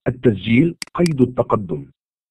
التسجيل قيد التقدم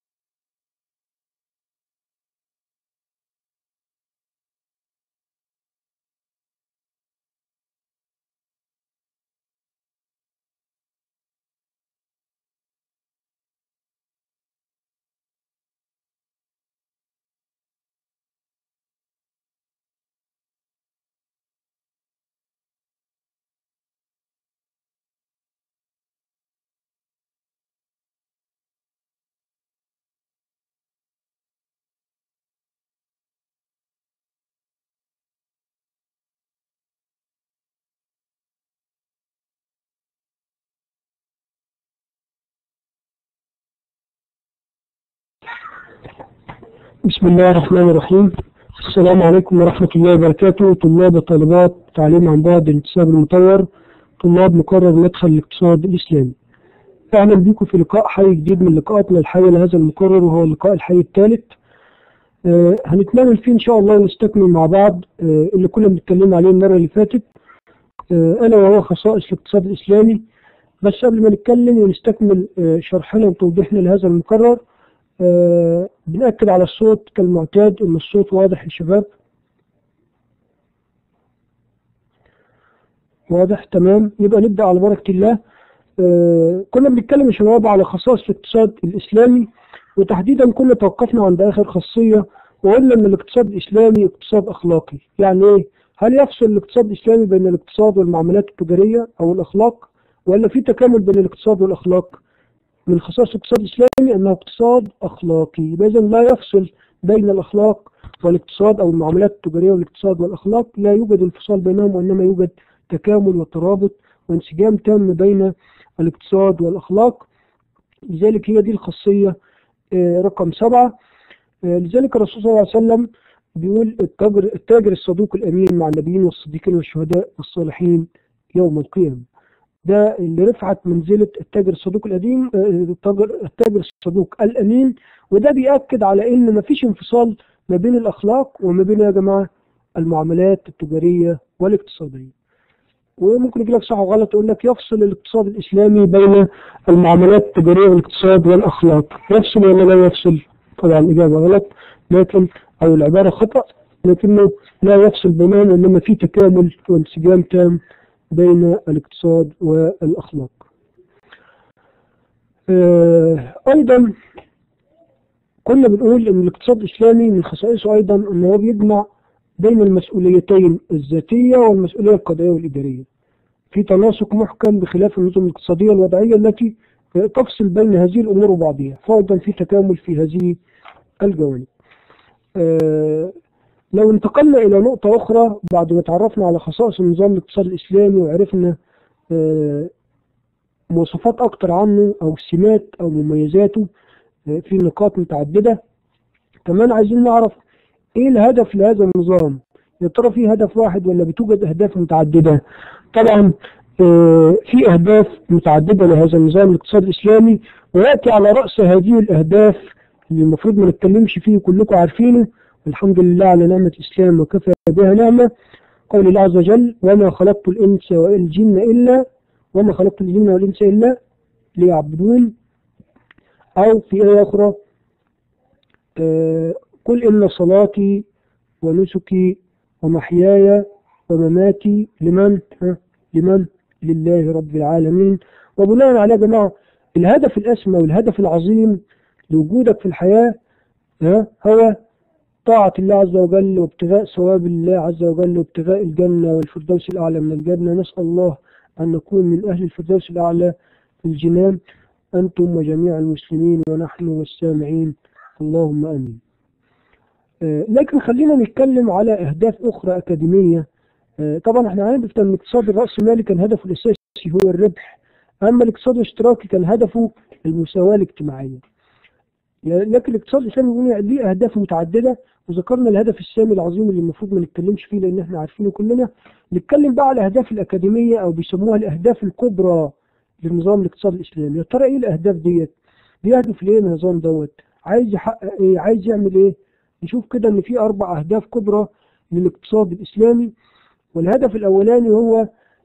بسم الله الرحمن الرحيم السلام عليكم ورحمة الله وبركاته طلاب وطالبات تعليم عن بعد الانتساب المطور طلاب مقرر مدخل الاقتصاد الإسلامي أهلا بكم في لقاء حي جديد من لقاءاتنا الحية لهذا المقرر وهو اللقاء الحي الثالث آه هنتناول فيه إن شاء الله ونستكمل مع بعض آه اللي كنا بنتكلم عليه المرة اللي فاتت آه ألا وهو خصائص الاقتصاد الإسلامي بس قبل ما نتكلم ونستكمل آه شرحنا وتوضيحنا لهذا المقرر آه بنأكد على الصوت كالمعتاد إن الصوت واضح يا شباب واضح تمام يبقى نبدأ على بركة الله آه كنا بنتكلم يا شباب على خصائص الاقتصاد الإسلامي وتحديدا كنا توقفنا عند آخر خاصية وقلنا إن الاقتصاد الإسلامي اقتصاد أخلاقي يعني إيه؟ هل يفصل الاقتصاد الإسلامي بين الاقتصاد والمعاملات التجارية أو الأخلاق ولا في تكامل بين الاقتصاد والأخلاق؟ من خصائص الاقتصاد الإسلامي أنه اقتصاد أخلاقي إذا لا يفصل بين الأخلاق والاقتصاد أو المعاملات التجارية والاقتصاد والأخلاق لا يوجد انفصال بينهم وإنما يوجد تكامل وترابط وانسجام تام بين الاقتصاد والأخلاق لذلك هي دي الخاصية رقم سبعة لذلك الرسول صلى الله عليه وسلم بيقول التاجر, التاجر الصدوق الأمين مع النبيين والصديقين والشهداء والصالحين يوم القيامة ده اللي رفعت منزلة التاجر الصدوق القديم التاجر التاجر الصدوق الأمين وده بيأكد على إن مفيش انفصال ما بين الأخلاق وما بين يا جماعة المعاملات التجارية والاقتصادية وممكن يجي لك صح وغلط يقول لك يفصل الاقتصاد الإسلامي بين المعاملات التجارية والاقتصاد والأخلاق يفصل ولا لا يفصل طبعا الإجابة غلط لكن أو العبارة خطأ لكنه لا يفصل بينهم إنما في تكامل وانسجام تام بين الاقتصاد والأخلاق آه أيضا كنا بنقول أن الاقتصاد الإسلامي من خصائصه أيضا أنه بيجمع بين المسؤوليتين الذاتية والمسؤولية القضائية والإدارية في تناسق محكم بخلاف النظم الاقتصادية الوضعية التي تفصل بين هذه الأمور وبعضها فأيضا في تكامل في هذه الجوانب آه لو انتقلنا إلى نقطة أخرى بعد ما تعرفنا على خصائص النظام الاقتصادي الإسلامي وعرفنا مواصفات أكتر عنه أو سمات أو مميزاته في نقاط متعددة كمان عايزين نعرف إيه الهدف لهذا النظام يا ترى في هدف واحد ولا بتوجد أهداف متعددة طبعا في أهداف متعددة لهذا النظام الاقتصادي الإسلامي ويأتي على رأس هذه الأهداف اللي المفروض ما نتكلمش فيه كلكم عارفينه الحمد لله على نعمة الإسلام وكفى بها نعمة قول الله عز وجل وما خلقت الإنس والجن إلا وما خلقت الجن والإنس إلا ليعبدون أو في آية أخرى آه قل إن صلاتي ونسكي ومحياي ومماتي لمن ها لمن لله رب العالمين وبناء على جماعة الهدف الأسمى والهدف العظيم لوجودك في الحياة ها هو طاعة الله عز وجل وابتغاء ثواب الله عز وجل وابتغاء الجنة والفردوس الأعلى من الجنة نسأل الله أن نكون من أهل الفردوس الأعلى في الجنان أنتم وجميع المسلمين ونحن والسامعين اللهم آمين آه لكن خلينا نتكلم على أهداف أخرى أكاديمية آه طبعا احنا عارف أن الاقتصاد الرأسمالي كان هدفه الأساسي هو الربح أما الاقتصاد الاشتراكي كان هدفه المساواة الاجتماعية لكن الاقتصاد الاسلامي ليه اهداف متعدده وذكرنا الهدف السامي العظيم اللي المفروض ما نتكلمش فيه لان احنا عارفينه كلنا نتكلم بقى على الاهداف الاكاديميه او بيسموها الاهداف الكبرى للنظام الاقتصادي الاسلامي يا ترى ايه الاهداف ديت بيهدف لايه النظام دوت عايز يحقق ايه عايز يعمل ايه نشوف كده ان في اربع اهداف كبرى للاقتصاد الاسلامي والهدف الاولاني هو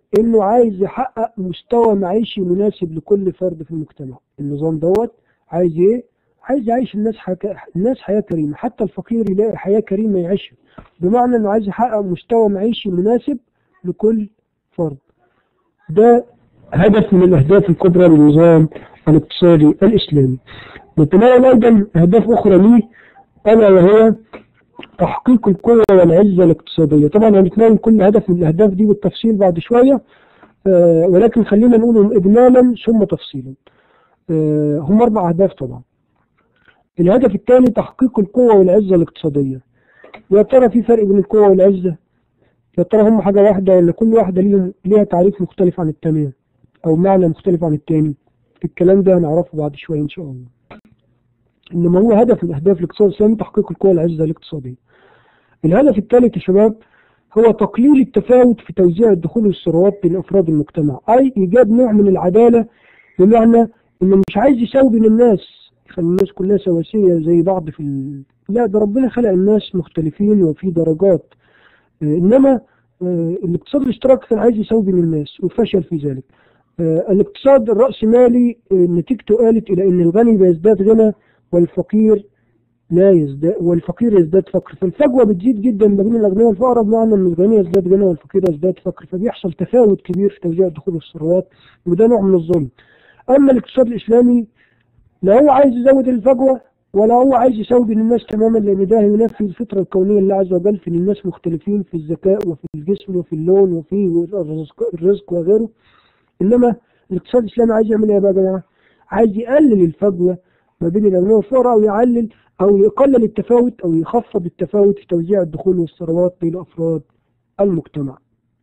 انه عايز يحقق مستوى معيشي مناسب لكل فرد في المجتمع النظام دوت عايز ايه عايز يعيش الناس حكا... الناس حياة كريمة حتى الفقير يلاقي حياة كريمة يعيشها بمعنى انه عايز يحقق مستوى معيشي مناسب لكل فرد ده هدف من الاهداف الكبرى للنظام الاقتصادي الاسلامي نتناول ايضا اهداف اخرى ليه الا وهي تحقيق القوة والعزة الاقتصادية طبعا هنتناول كل هدف من الأهداف دي بالتفصيل بعد شوية آه ولكن خلينا نقولهم إجمالا ثم تفصيلا آه هم أربع أهداف طبعا الهدف الثاني تحقيق القوة والعزة الاقتصادية يا ترى في فرق بين القوة والعزة يا ترى هم حاجة واحدة ولا كل واحدة ليهم ليها تعريف مختلف عن الثانية أو معنى مختلف عن الثاني الكلام ده هنعرفه بعد شوية إن شاء الله إنما هو هدف من أهداف الاقتصاد الإسلامي تحقيق القوة والعزة الاقتصادية الهدف الثالث يا شباب هو تقليل التفاوت في توزيع الدخول والثروات بين أفراد المجتمع أي إيجاد نوع من العدالة بمعنى إنه مش عايز يساوي بين الناس يخلي الناس كلها سواسية زي بعض في ال... لا ده ربنا خلق الناس مختلفين وفي درجات آه إنما آه الاقتصاد الاشتراكي كان عايز يساوي بين الناس وفشل في ذلك آه الاقتصاد الرأسمالي نتيجته قالت إلى أن الغني بيزداد غنى والفقير لا يزداد والفقير يزداد فقر فالفجوه بتزيد جدا ما بين الاغنياء والفقراء بمعنى ان الغني يزداد غنى والفقير يزداد فقر فبيحصل تفاوت كبير في توزيع الدخول والثروات وده نوع من الظلم اما الاقتصاد الاسلامي لا هو عايز يزود الفجوه ولا هو عايز يساوي بين الناس تماما لان ده ينفي الفطره الكونيه لله عز وجل في ان الناس مختلفين في الذكاء وفي الجسم وفي اللون وفي الرزق, الرزق وغيره انما الاقتصاد الاسلامي عايز يعمل ايه يا جماعه؟ عايز يقلل الفجوه ما بين الاغنياء والفقراء او يعلل أو يقلل التفاوت أو يخفض التفاوت في توزيع الدخول والثروات بين أفراد المجتمع.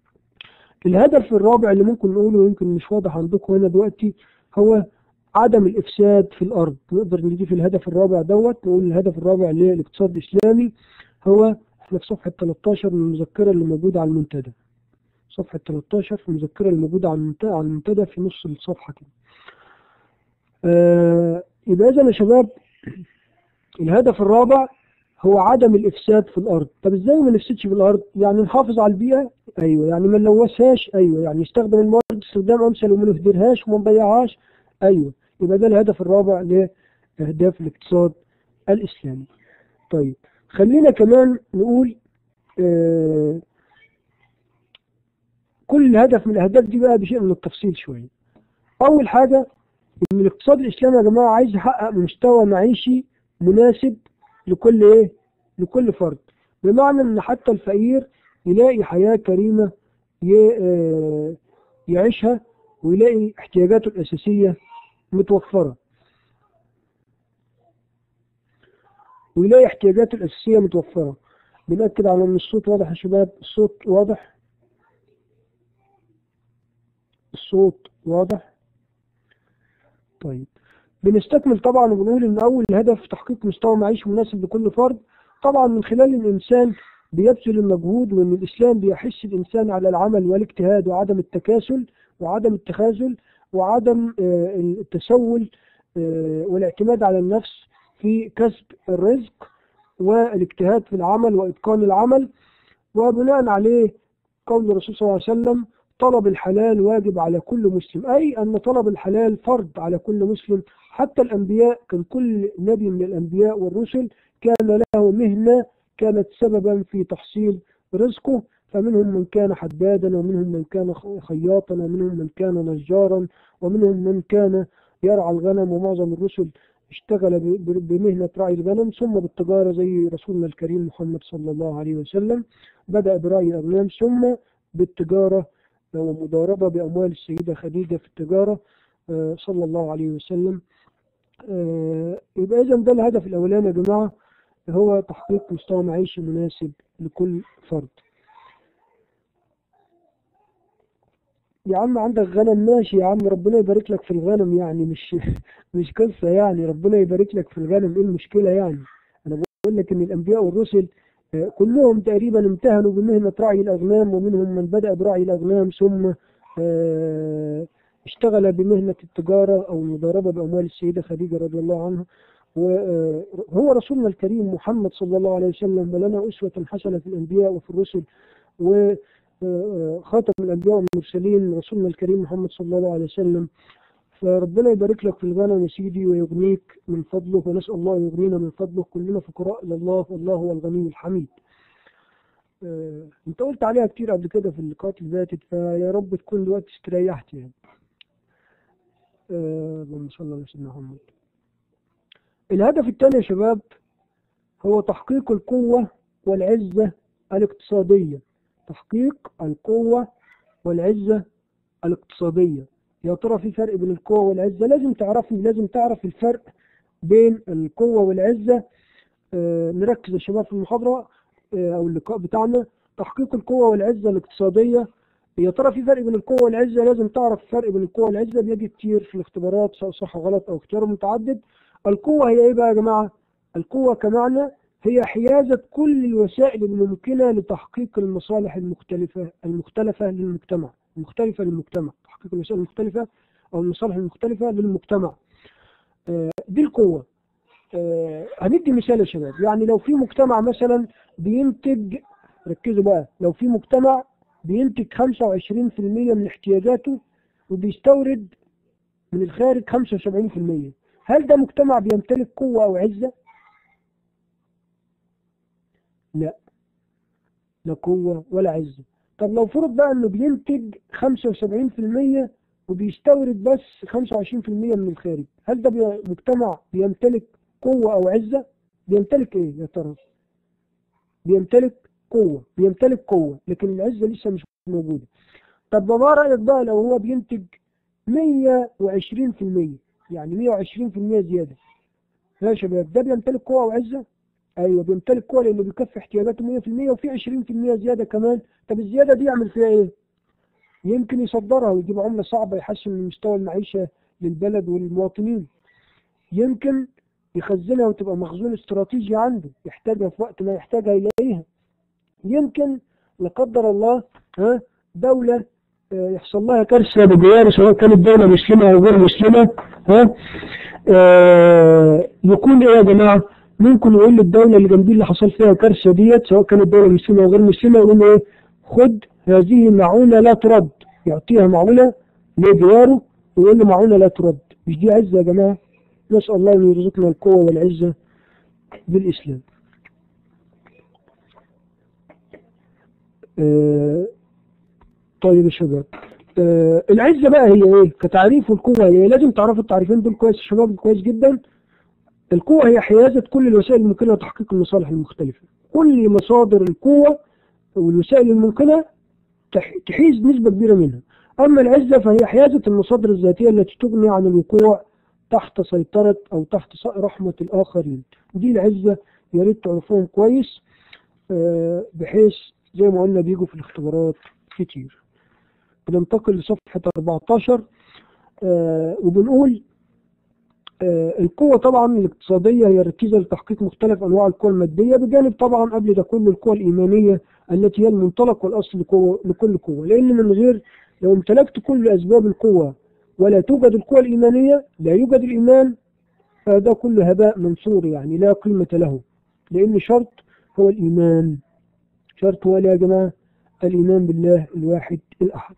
الهدف الرابع اللي ممكن نقوله يمكن مش واضح عندكم هنا دلوقتي هو عدم الإفساد في الأرض نقدر نضيف الهدف الرابع دوت نقول الهدف الرابع للاقتصاد الإسلامي هو احنا في صفحة 13 من المذكرة اللي موجودة على المنتدى صفحة 13 في المذكرة اللي موجودة على المنتدى, على المنتدى في نص الصفحة كده آه يبقى إذا يا شباب الهدف الرابع هو عدم الإفساد في الأرض طب إزاي ما نفسدش في الأرض يعني نحافظ على البيئة أيوة يعني ما نلوثهاش أيوة يعني نستخدم الموارد استخدام أمثل وما نهدرهاش وما نضيعهاش أيوة يبقى ده الهدف الرابع لأهداف الاقتصاد الإسلامي طيب خلينا كمان نقول آه كل هدف من الأهداف دي بقى بشيء من التفصيل شوية أول حاجة إن الاقتصاد الإسلامي يا جماعة عايز يحقق مستوى معيشي مناسب لكل ايه لكل فرد بمعنى ان حتى الفقير يلاقي حياة كريمة يعيشها ويلاقي احتياجاته الأساسية متوفرة ويلاقي احتياجاته الأساسية متوفرة بنأكد على ان الصوت واضح يا شباب الصوت واضح الصوت واضح طيب بنستكمل طبعا وبنقول ان اول هدف تحقيق مستوى معيشي مناسب لكل فرد طبعا من خلال الانسان بيبذل المجهود وان الاسلام بيحث الانسان على العمل والاجتهاد وعدم التكاسل وعدم التخاذل وعدم التسول والاعتماد على النفس في كسب الرزق والاجتهاد في العمل واتقان العمل وبناء عليه قول الرسول صلى الله عليه وسلم طلب الحلال واجب على كل مسلم أي أن طلب الحلال فرض على كل مسلم حتى الأنبياء كان كل نبي من الأنبياء والرسل كان له مهنة كانت سببا في تحصيل رزقه فمنهم من كان حدادا ومنهم من كان خياطا ومنهم من كان نجارا ومنهم من كان يرعى الغنم ومعظم الرسل اشتغل بمهنة رعي الغنم ثم بالتجارة زي رسولنا الكريم محمد صلى الله عليه وسلم بدأ برعي الأغنام ثم بالتجارة ومضاربة بأموال السيدة خديجة في التجارة صلى الله عليه وسلم يبقى إذا ده الهدف الأولاني يا جماعة هو تحقيق مستوى معيشي مناسب لكل فرد يا عم عندك غنم ماشي يا عم ربنا يبارك لك في الغنم يعني مش مش قصة يعني ربنا يبارك لك في الغنم ايه المشكلة يعني انا بقول لك ان الانبياء والرسل كلهم تقريبا امتهنوا بمهنة رعي الأغنام ومنهم من بدأ برعي الأغنام ثم اشتغل بمهنة التجارة أو المضاربة بأموال السيدة خديجة رضي الله عنها وهو رسولنا الكريم محمد صلى الله عليه وسلم ولنا أسوة حسنة في الأنبياء وفي الرسل و آه، خاتم الأنبياء والمرسلين رسولنا الكريم محمد صلى الله عليه وسلم فربنا يبارك لك في الغنم يا سيدي ويغنيك من فضله ونسأل الله أن يغنينا من فضله كلنا فقراء إلى الله والله هو الغني الحميد آه، انت قلت عليها كتير قبل كده في اللقاءات اللي فاتت فيا رب تكون دلوقتي استريحت يعني آه، اللهم صل على سيدنا محمد الهدف الثاني يا شباب هو تحقيق القوة والعزة الاقتصادية تحقيق القوة والعزة الاقتصادية يا ترى في فرق بين القوة والعزة لازم تعرفي لازم تعرف الفرق بين القوة والعزة آه، نركز يا شباب في المحاضرة آه، أو اللقاء بتاعنا تحقيق القوة والعزة الاقتصادية يا ترى في فرق بين القوة والعزة لازم تعرف الفرق بين القوة والعزة بيجي كتير في الاختبارات سواء صح وغلط أو اختيار متعدد القوة هي إيه بقى يا جماعة؟ القوة كمعنى هي حيازة كل الوسائل الممكنة لتحقيق المصالح المختلفة المختلفة للمجتمع المختلفة للمجتمع تحقيق الوسائل المختلفة أو المصالح المختلفة للمجتمع آه، دي القوة آه، هندي مثال يا شباب يعني لو في مجتمع مثلا بينتج ركزوا بقى لو في مجتمع بينتج 25% من احتياجاته وبيستورد من الخارج 75% هل ده مجتمع بيمتلك قوة أو عزة؟ لا لا قوة ولا عزة طب لو فرض بقى انه بينتج 75% وبيستورد بس 25% من الخارج هل ده بي- مجتمع بيمتلك قوة أو عزة؟ بيمتلك إيه يا ترى؟ بيمتلك قوة بيمتلك قوة لكن العزة لسه مش موجودة طب ما رأيك بقى لو هو بينتج 120% يعني 120% زيادة يا شباب ده بيمتلك قوة وعزة؟ ايوه بيمتلك قوة لانه بيكفي احتياجاته 100% وفي 20% زيادة كمان طب الزيادة دي يعمل فيها ايه؟ يمكن يصدرها ويجيب عملة صعبة يحسن من مستوى المعيشة للبلد والمواطنين يمكن يخزنها وتبقى مخزون استراتيجي عنده يحتاجها في وقت ما يحتاجها يلاقيها يمكن لا قدر الله ها دولة آه، يحصل لها كارثة بجواره سواء كانت دولة مسلمة أو غير مسلمة ها آه، يكون إيه يا جماعة؟ ممكن يقول للدولة اللي جنبيه اللي حصل فيها كارثة ديت سواء كانت دولة مسلمة أو غير مسلمة يقول له إيه؟ خد هذه معونة لا ترد يعطيها معونة لجواره ويقول له معونة لا ترد مش دي عزة يا جماعة؟ نسأل الله أن يرزقنا القوة والعزة بالإسلام. آه، طيب يا شباب آه، العزة بقى هي ايه كتعريف والقوة هي إيه؟ لازم تعرفوا التعريفين دول كويس يا شباب كويس جدا القوة هي حيازة كل الوسائل الممكنة لتحقيق المصالح المختلفة كل مصادر القوة والوسائل الممكنة تح- تحيز نسبة كبيرة منها أما العزة فهي حيازة المصادر الذاتية التي تغني عن الوقوع تحت سيطرة أو تحت ص- رحمة الآخرين دي العزة يا ريت تعرفوهم كويس آه، بحيث زي ما قلنا بيجوا في الاختبارات كتير بننتقل لصفحة 14 آه، وبنقول آه، القوة طبعا الاقتصادية هي الركيزة لتحقيق مختلف أنواع القوى المادية بجانب طبعا قبل ده كله القوى الإيمانية التي هي المنطلق والأصل لقوة لكل قوة لأن من غير لو امتلكت كل أسباب القوة ولا توجد القوى الإيمانية لا يوجد الإيمان فده كله هباء منصور يعني لا قيمة له لأن شرط هو الإيمان شرط هو إيه يا جماعة الإيمان بالله الواحد الأحد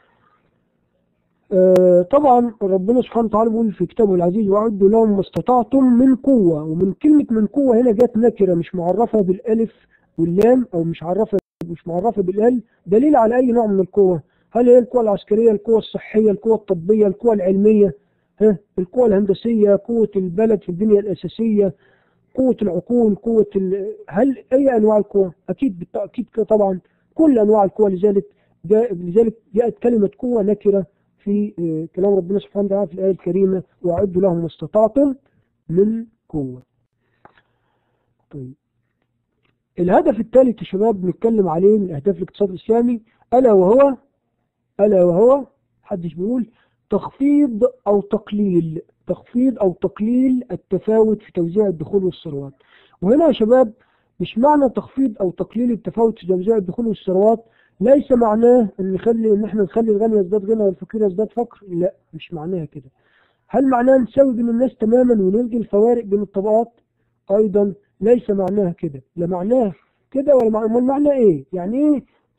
آه، طبعا ربنا سبحانه وتعالى بيقول في كتابه العزيز وأعدوا لهم ما استطعتم من قوة ومن كلمة من قوة هنا جت نكرة مش معرفة بالألف واللام أو مش عرفة مش معرفة بالال دليل على أي نوع من القوة هل هي القوة العسكرية القوة الصحية القوة الطبية القوة العلمية ها القوة الهندسية قوة البلد في البنية الأساسية قوة العقول قوة ال... هل أي أنواع القوة أكيد بالتأكيد كده طبعا كل أنواع القوة لذلك جاء لذلك جاءت كلمة قوة نكرة في آه، كلام ربنا سبحانه وتعالى في الآية الكريمة وأعدوا لهم ما استطعتم من قوة طيب الهدف الثالث يا شباب بنتكلم عليه من أهداف الاقتصاد الإسلامي ألا وهو ألا وهو محدش بيقول تخفيض أو تقليل تخفيض أو تقليل التفاوت في توزيع الدخول والثروات وهنا يا شباب مش معنى تخفيض أو تقليل التفاوت في توزيع الدخول والثروات ليس معناه ان نخلي ان احنا نخلي الغني يزداد غنى والفقير يزداد فقر لا مش معناها كده هل معناه نساوي بين الناس تماما ونلغي الفوارق بين الطبقات ايضا ليس معناها كده لا معناه كده ولا معناه امال معناه ايه يعني ايه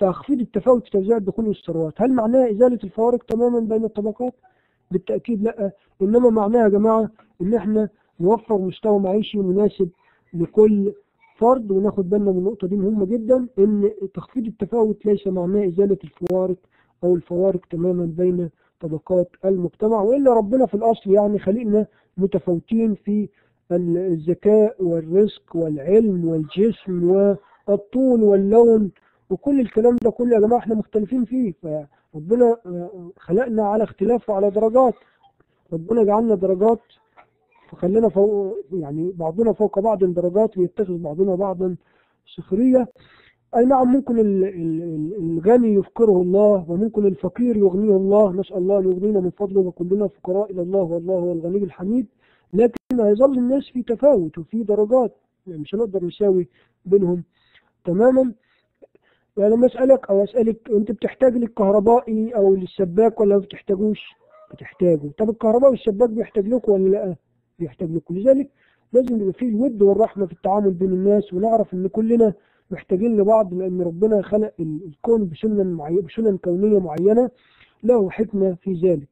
تخفيض التفاوت في توزيع الدخول والثروات هل معناها إزالة الفوارق تماما بين الطبقات؟ بالتأكيد لا إنما معناها يا جماعة إن إحنا نوفر مستوى معيشي مناسب لكل فرد وناخد بالنا من النقطة دي مهمة جدا إن تخفيض التفاوت ليس معناه إزالة الفوارق أو الفوارق تماما بين طبقات المجتمع وإلا ربنا في الأصل يعني خلقنا متفاوتين في الذكاء والرزق والعلم والجسم والطول واللون وكل الكلام ده كله يا جماعة احنا مختلفين فيه فربنا آه، خلقنا على اختلاف وعلى درجات ربنا جعلنا درجات فخلينا فوق يعني بعضنا فوق بعض درجات ويتخذ بعضنا بعضا سخرية أي نعم ممكن ال- ال- ال- الغني يفقره الله وممكن الفقير يغنيه الله نسأل الله أن يغنينا من فضله وكلنا فقراء إلى الله والله هو الغني الحميد لكن هيظل الناس في تفاوت وفي درجات يعني مش هنقدر نساوي بينهم تماما يعني لما أسألك أو أسألك أنت بتحتاج للكهربائي أو للسباك ولا ما بتحتاجوش؟ بتحتاجوا طب الكهرباء والسباك بيحتاج لكم ولا لا؟ بيحتاج لكم لذلك لازم يبقى فيه الود والرحمة في التعامل بين الناس ونعرف إن كلنا محتاجين لبعض لأن ربنا خلق ال- الكون بسنن معينة بسنن كونية معينة له حكمة في ذلك.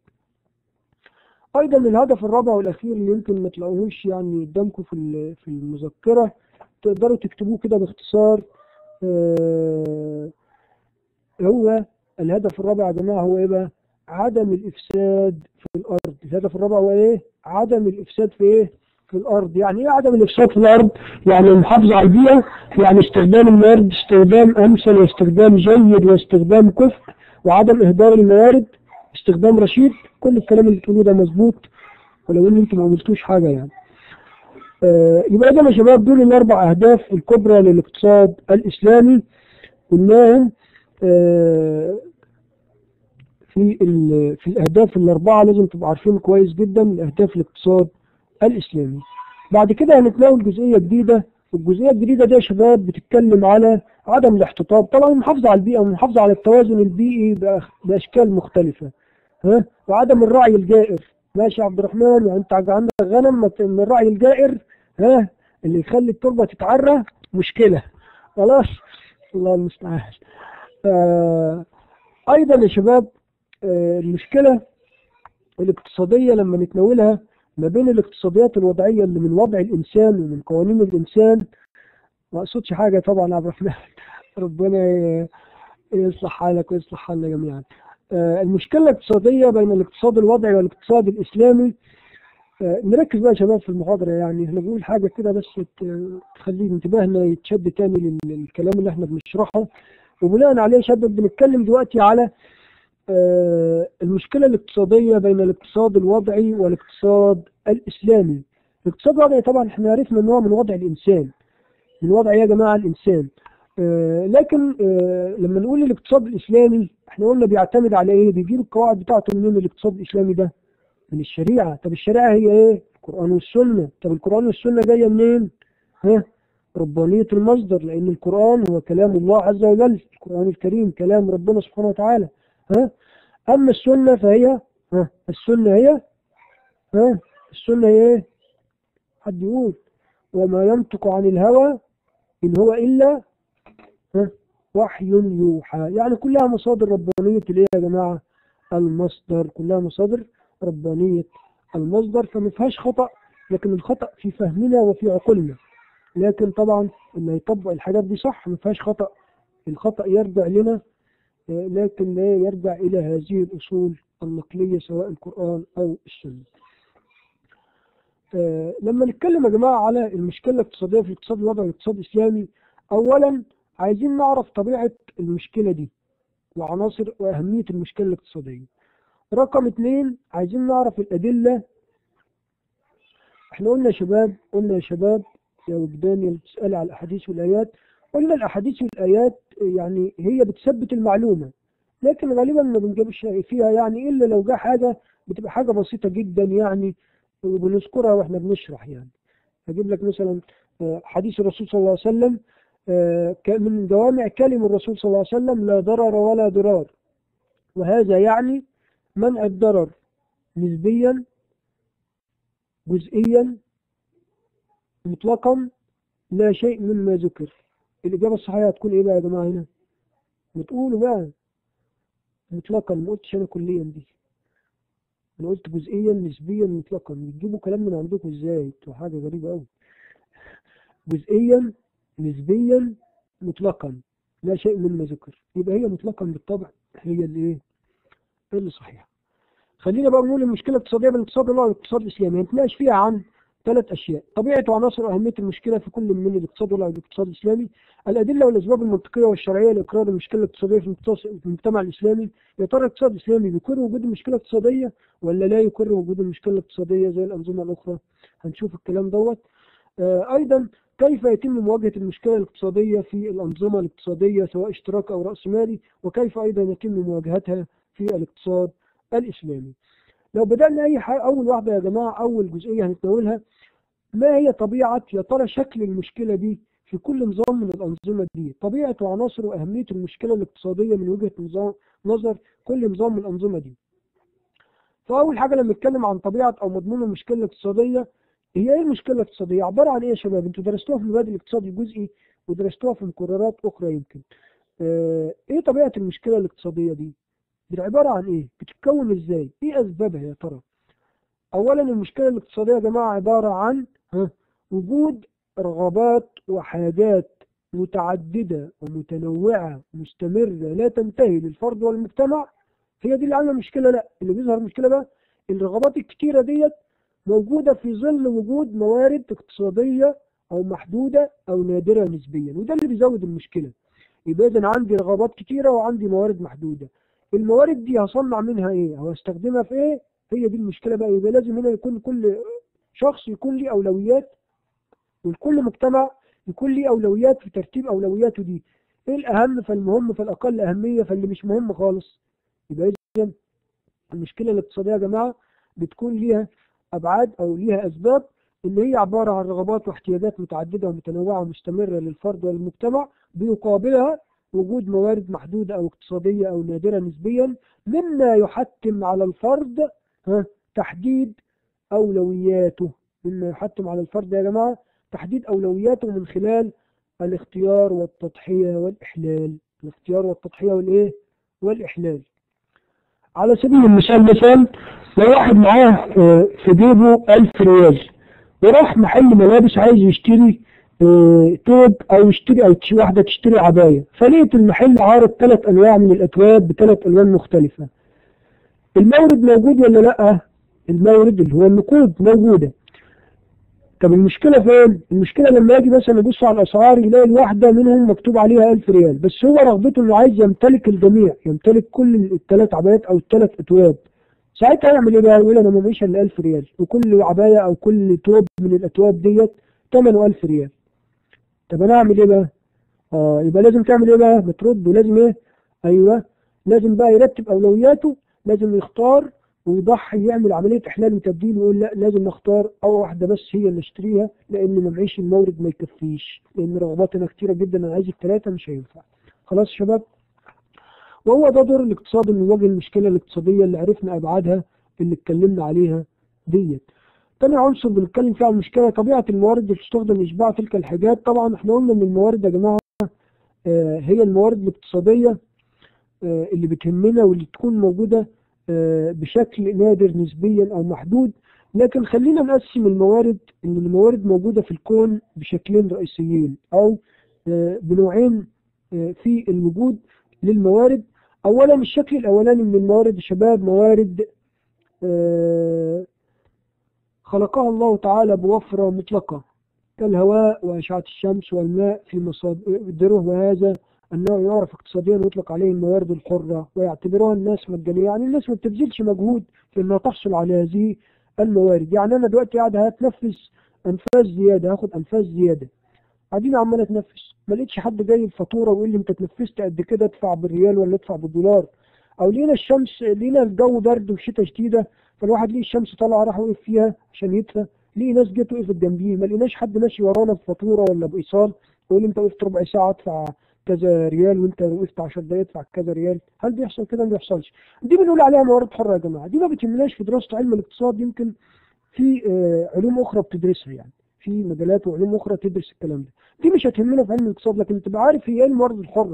أيضا الهدف الرابع والأخير اللي يمكن ما تلاقوهوش يعني قدامكم في ال- في المذكرة تقدروا تكتبوه كده باختصار آه، هو الهدف الرابع يا جماعة هو إيه بقى؟ عدم الإفساد في الأرض، الهدف الرابع هو إيه؟ عدم الإفساد في إيه؟ في الأرض، يعني إيه عدم الإفساد في الأرض؟ يعني المحافظة على البيئة، يعني استخدام الموارد استخدام أمثل واستخدام جيد واستخدام كفء وعدم إهدار الموارد، استخدام رشيد، كل الكلام اللي بتقولوه ده مظبوط ولو إن أنتم ما عملتوش حاجة يعني. آه، يبقى ده يا شباب دول الأربع أهداف الكبرى للاقتصاد الإسلامي قلناهم آه، في ال- في الأهداف الأربعة لازم تبقوا عارفين كويس جدا أهداف الاقتصاد الإسلامي. بعد كده هنتناول جزئية جديدة والجزئية الجديدة دي يا شباب بتتكلم على عدم الاحتطاب طبعا المحافظة على البيئة والمحافظة على التوازن البيئي بأخ- بأشكال مختلفة ها وعدم الرعي الجائر ماشي يا عبد الرحمن يعني انت عندك غنم ما ت- من الرعي الجائر ها اللي يخلي التربة تتعرى مشكلة خلاص الله المستعان آه أيضا يا شباب آه المشكلة الاقتصادية لما نتناولها ما بين الاقتصاديات الوضعية اللي من وضع الإنسان ومن قوانين الإنسان ما أقصدش حاجة طبعا يا عبد الرحمن ربنا ي- يصلح حالك ويصلح حالنا جميعا آه المشكلة الاقتصادية بين الاقتصاد الوضعي والاقتصاد الإسلامي آه، نركز بقى يا شباب في المحاضرة يعني احنا بنقول حاجة كده بس ت- تخلي انتباهنا يتشد تاني لل- للكلام اللي احنا بنشرحه وبناء عليه يا شباب بنتكلم دلوقتي على آه، المشكلة الاقتصادية بين الاقتصاد الوضعي والاقتصاد الإسلامي الاقتصاد الوضعي طبعا احنا عرفنا ان هو من وضع الإنسان من وضع يا جماعة الإنسان آه، لكن آه، لما نقول الاقتصاد الإسلامي احنا قلنا بيعتمد على ايه بيجيب القواعد بتاعته منين الاقتصاد الإسلامي ده من الشريعة طب الشريعة هي ايه القرآن والسنة طب القرآن والسنة جاية منين ها ربانية المصدر لأن القرآن هو كلام الله عز وجل القرآن الكريم كلام ربنا سبحانه وتعالى ها أما السنة فهي ها السنة هي ها السنة هي ايه حد يقول وما ينطق عن الهوى إن هو إلا ها وحي يوحى يعني كلها مصادر ربانية الايه يا جماعة المصدر كلها مصادر ربانية المصدر فما فيهاش خطأ لكن الخطأ في فهمنا وفي عقولنا لكن طبعا اللي يطبق الحاجات دي صح ما فيهاش خطأ الخطأ يرجع لنا آه، لكن لا يرجع إلى هذه الأصول النقلية سواء القرآن أو السنة آه، لما نتكلم يا جماعة على المشكلة الاقتصادية في الاقتصاد الوضعي والاقتصاد الإسلامي أولا عايزين نعرف طبيعة المشكلة دي وعناصر وأهمية المشكلة الاقتصادية رقم اثنين عايزين نعرف الأدلة احنا قلنا يا شباب قلنا يا شباب يا وجدان اللي بتسألي على الأحاديث والآيات قلنا الأحاديث والآيات يعني هي بتثبت المعلومة لكن غالبا ما بنجيبش فيها يعني إلا لو جه حاجة بتبقى حاجة بسيطة جدا يعني وبنذكرها واحنا بنشرح يعني هجيب لك مثلا آه، حديث الرسول صلى الله عليه وسلم آه، ك- من جوامع كلم الرسول صلى الله عليه وسلم لا ضرر ولا ضرار وهذا يعني منع الضرر نسبيا جزئيا مطلقا لا شيء مما ذكر الإجابة الصحيحة هتكون إيه بقى يا جماعة هنا؟ بتقولوا بقى مطلقا ما قلتش انا كليا دي انا قلت جزئيا نسبيا مطلقا بتجيبوا كلام من عندكم ازاي انتوا حاجه غريبه قوي جزئيا نسبيا مطلقا لا شيء مما ذكر يبقى هي مطلقا بالطبع هي اللي ايه اللي صحيحه خلينا بقى نقول المشكله الاقتصاديه بالاقتصاد الله والاقتصاد الاسلامي هنتناقش فيها عن ثلاث اشياء طبيعه وعناصر واهميه المشكله في كل من الاقتصاد والاقتصاد الاسلامي الادله والاسباب المنطقيه والشرعيه لاقرار المشكله الاقتصاديه في المقتص- في المجتمع الاسلامي يا ترى الاقتصاد الاسلامي بيقر وجود المشكله الاقتصاديه ولا لا يقر وجود المشكله الاقتصاديه زي الانظمه الاخرى هنشوف الكلام دوت آه، ايضا كيف يتم مواجهه المشكله الاقتصاديه في الانظمه الاقتصاديه سواء اشتراك او راس مالي وكيف ايضا يتم مواجهتها في الاقتصاد الاسلامي لو بدأنا أي حاجة أول واحدة يا جماعة أول جزئية هنتناولها ما هي طبيعة يا ترى شكل المشكلة دي في كل نظام من الأنظمة دي طبيعة وعناصر وأهمية المشكلة الاقتصادية من وجهة نظام نظر كل نظام من الأنظمة دي فأول حاجة لما نتكلم عن طبيعة أو مضمون المشكلة الاقتصادية هي إيه المشكلة الاقتصادية عبارة عن إيه يا شباب أنتوا درستوها في مبادئ الاقتصاد الجزئي ودرستوها في مقررات أخرى يمكن آه، إيه طبيعة المشكلة الاقتصادية دي دي عبارة عن إيه بتتكون إزاي إيه أسبابها يا ترى أولا المشكلة الاقتصادية يا جماعة عبارة عن ها، وجود رغبات وحاجات متعددة ومتنوعة مستمرة لا تنتهي للفرد والمجتمع هي دي اللي عاملة مشكلة لا اللي بيظهر مشكلة بقى الرغبات الكتيرة ديت موجودة في ظل وجود موارد اقتصادية أو محدودة أو نادرة نسبيا وده اللي بيزود المشكلة يبقى إذا عندي رغبات كتيرة وعندي موارد محدودة الموارد دي هصنع منها إيه أو هستخدمها في إيه هي دي المشكلة بقى يبقى لازم هنا يكون كل شخص يكون ليه أولويات والكل مجتمع يكون ليه أولويات في ترتيب أولوياته دي إيه الأهم فالمهم فالأقل أهمية فاللي مش مهم خالص يبقى إذا المشكلة الاقتصادية يا جماعة بتكون ليها أبعاد أو ليها أسباب اللي هي عبارة عن رغبات واحتياجات متعددة ومتنوعة ومستمرة للفرد والمجتمع بيقابلها وجود موارد محدودة أو اقتصادية أو نادرة نسبيا مما يحتم على الفرد ها، تحديد أولوياته مما يحتم على الفرد يا جماعة تحديد أولوياته من خلال الاختيار والتضحية والإحلال الاختيار والتضحية والإيه والإحلال على سبيل المثال مثلا لو واحد معاه آه، في جيبه 1000 ريال وراح محل ملابس عايز يشتري آه، توب او يشتري او تش- واحده تشتري عبايه فلقيت المحل عارض ثلاث انواع من الاثواب بثلاث الوان مختلفه المورد موجود ولا لا المورد اللي هو النقود موجوده طب المشكله فين المشكله لما يجي مثلا يبص على الاسعار يلاقي الواحده منهم مكتوب عليها 1000 ريال بس هو رغبته انه عايز يمتلك الجميع يمتلك كل الثلاث عبايات او الثلاث اثواب ساعتها يعمل ايه بقى يقول انا ما معيش الا 1000 ريال وكل عبايه او كل توب من الاثواب ديت ثمنه 1000 ريال طب انا اعمل ايه بقى اه يبقى لازم تعمل ايه بقى بترد ولازم ايه ايوه لازم بقى يرتب اولوياته لازم يختار ويضحي يعمل عمليه احلال وتبديل ويقول لا لازم اختار او واحده بس هي اللي اشتريها لان ما معيش المورد ما يكفيش لان رغباتنا كتيره جدا انا عايز الثلاثه مش هينفع خلاص يا شباب وهو ده دور الاقتصاد انه يواجه المشكله الاقتصاديه اللي عرفنا ابعادها اللي اتكلمنا عليها ديت تاني عنصر بنتكلم فيه عن المشكله طبيعه الموارد اللي تستخدم لاشباع تلك الحاجات طبعا احنا قلنا ان الموارد يا جماعه آه، هي الموارد الاقتصاديه آه، اللي بتهمنا واللي تكون موجوده آه، بشكل نادر نسبيا او محدود لكن خلينا نقسم الموارد ان الموارد موجوده في الكون بشكلين رئيسيين او آه، بنوعين آه، في الوجود للموارد اولا الشكل الاولاني من الموارد يا شباب موارد آه، خلقها الله تعالى بوفرة مطلقة كالهواء وأشعة الشمس والماء في مصادره وهذا النوع يعرف اقتصاديا ويطلق عليه الموارد الحرة ويعتبرها الناس مجانية يعني الناس ما بتبذلش مجهود في انها تحصل على هذه الموارد يعني انا دلوقتي قاعد هتنفس انفاس زيادة هاخد انفاس زيادة قاعدين عمال اتنفس ما لقيتش حد جاي الفاتورة ويقول لي انت اتنفست قد كده ادفع بالريال ولا ادفع بالدولار او لقينا الشمس لقينا الجو برد وشتاء شديدة فالواحد لقي الشمس طالعة راح وقف فيها عشان يدفى لقي ناس جت وقفت جنبيه ما لقيناش حد ماشي ورانا بفاتورة ولا بإيصال يقول لي انت وقفت ربع ساعة ادفع كذا ريال وانت وقفت 10 دقايق ادفع كذا ريال هل بيحصل كده ما بيحصلش دي بنقول عليها موارد حرة يا جماعة دي ما بتهمناش في دراسة علم الاقتصاد يمكن في آه، علوم أخرى بتدرسها يعني في مجالات وعلوم أخرى تدرس الكلام ده دي مش هتهمنا في علم الاقتصاد لكن تبقى عارف هي ايه الموارد الحرة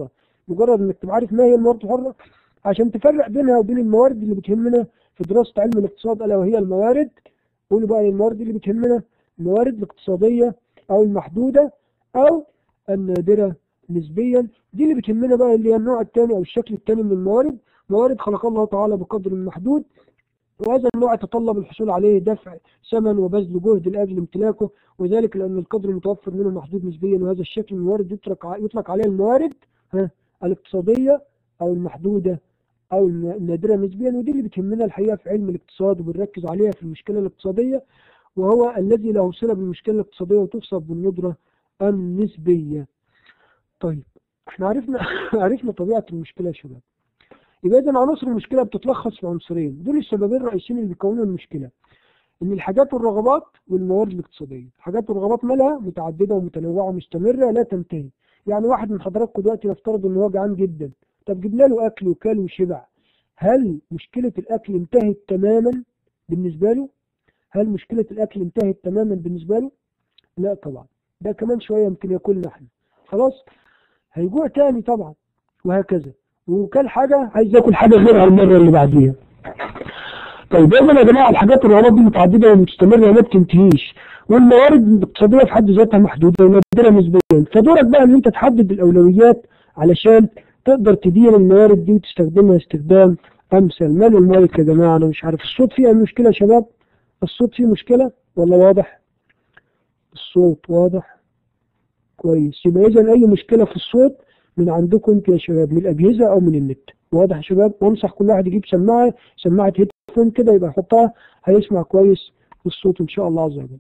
مجرد انك تبقى عارف ما هي الموارد الحرة عشان تفرق بينها وبين الموارد اللي بتهمنا في دراسة علم الاقتصاد ألا وهي الموارد قولوا بقى الموارد اللي بتهمنا الموارد الاقتصادية أو المحدودة أو النادرة نسبيا دي اللي بتهمنا بقى اللي هي النوع الثاني أو الشكل الثاني من الموارد موارد خلق الله تعالى بقدر محدود وهذا النوع يتطلب الحصول عليه دفع ثمن وبذل جهد لأجل امتلاكه وذلك لأن القدر المتوفر منه محدود نسبيا وهذا الشكل من الموارد يطلق يطلق عليه الموارد ها الاقتصادية أو المحدودة أو النادرة نسبيا ودي اللي بتهمنا الحقيقة في علم الاقتصاد وبنركز عليها في المشكلة الاقتصادية وهو الذي له صلة بالمشكلة الاقتصادية وتوصف بالندرة النسبية طيب احنا عرفنا عرفنا طبيعة المشكلة يا شباب يبقى إذا عناصر المشكلة بتتلخص في عنصرين دول السببين الرئيسيين اللي بيكونوا المشكلة إن الحاجات والرغبات والموارد الاقتصادية الحاجات والرغبات مالها متعددة ومتنوعة ومستمرة لا تنتهي يعني واحد من حضراتكم دلوقتي نفترض إن هو جعان جدا طب جبنا له أكل وكل وشبع هل مشكلة الأكل انتهت تماما بالنسبة له؟ هل مشكلة الأكل انتهت تماما بالنسبة له؟ لا طبعا ده كمان شوية يمكن ياكلنا احنا خلاص هيجوع تاني طبعا وهكذا وكل حاجة عايز ياكل حاجة غيرها المرة اللي بعديها طيب اذا يا جماعة الحاجات الرغبات دي متعددة ومستمرة وما بتنتهيش والموارد الاقتصادية في حد ذاتها محدودة ونادرة نسبيا فدورك بقى ان انت تحدد الاولويات علشان تقدر تدير الموارد دي وتستخدمها استخدام امثل مال المايك يا جماعة انا مش عارف الصوت فيه مشكلة يا شباب الصوت فيه مشكلة ولا واضح الصوت واضح كويس يبقى اذا اي مشكلة في الصوت من عندكم انتوا يا شباب من الاجهزة او من النت واضح يا شباب وانصح كل واحد يجيب سماعة سماعة هيدفون كده يبقى يحطها هيسمع كويس الصوت ان شاء الله عز وجل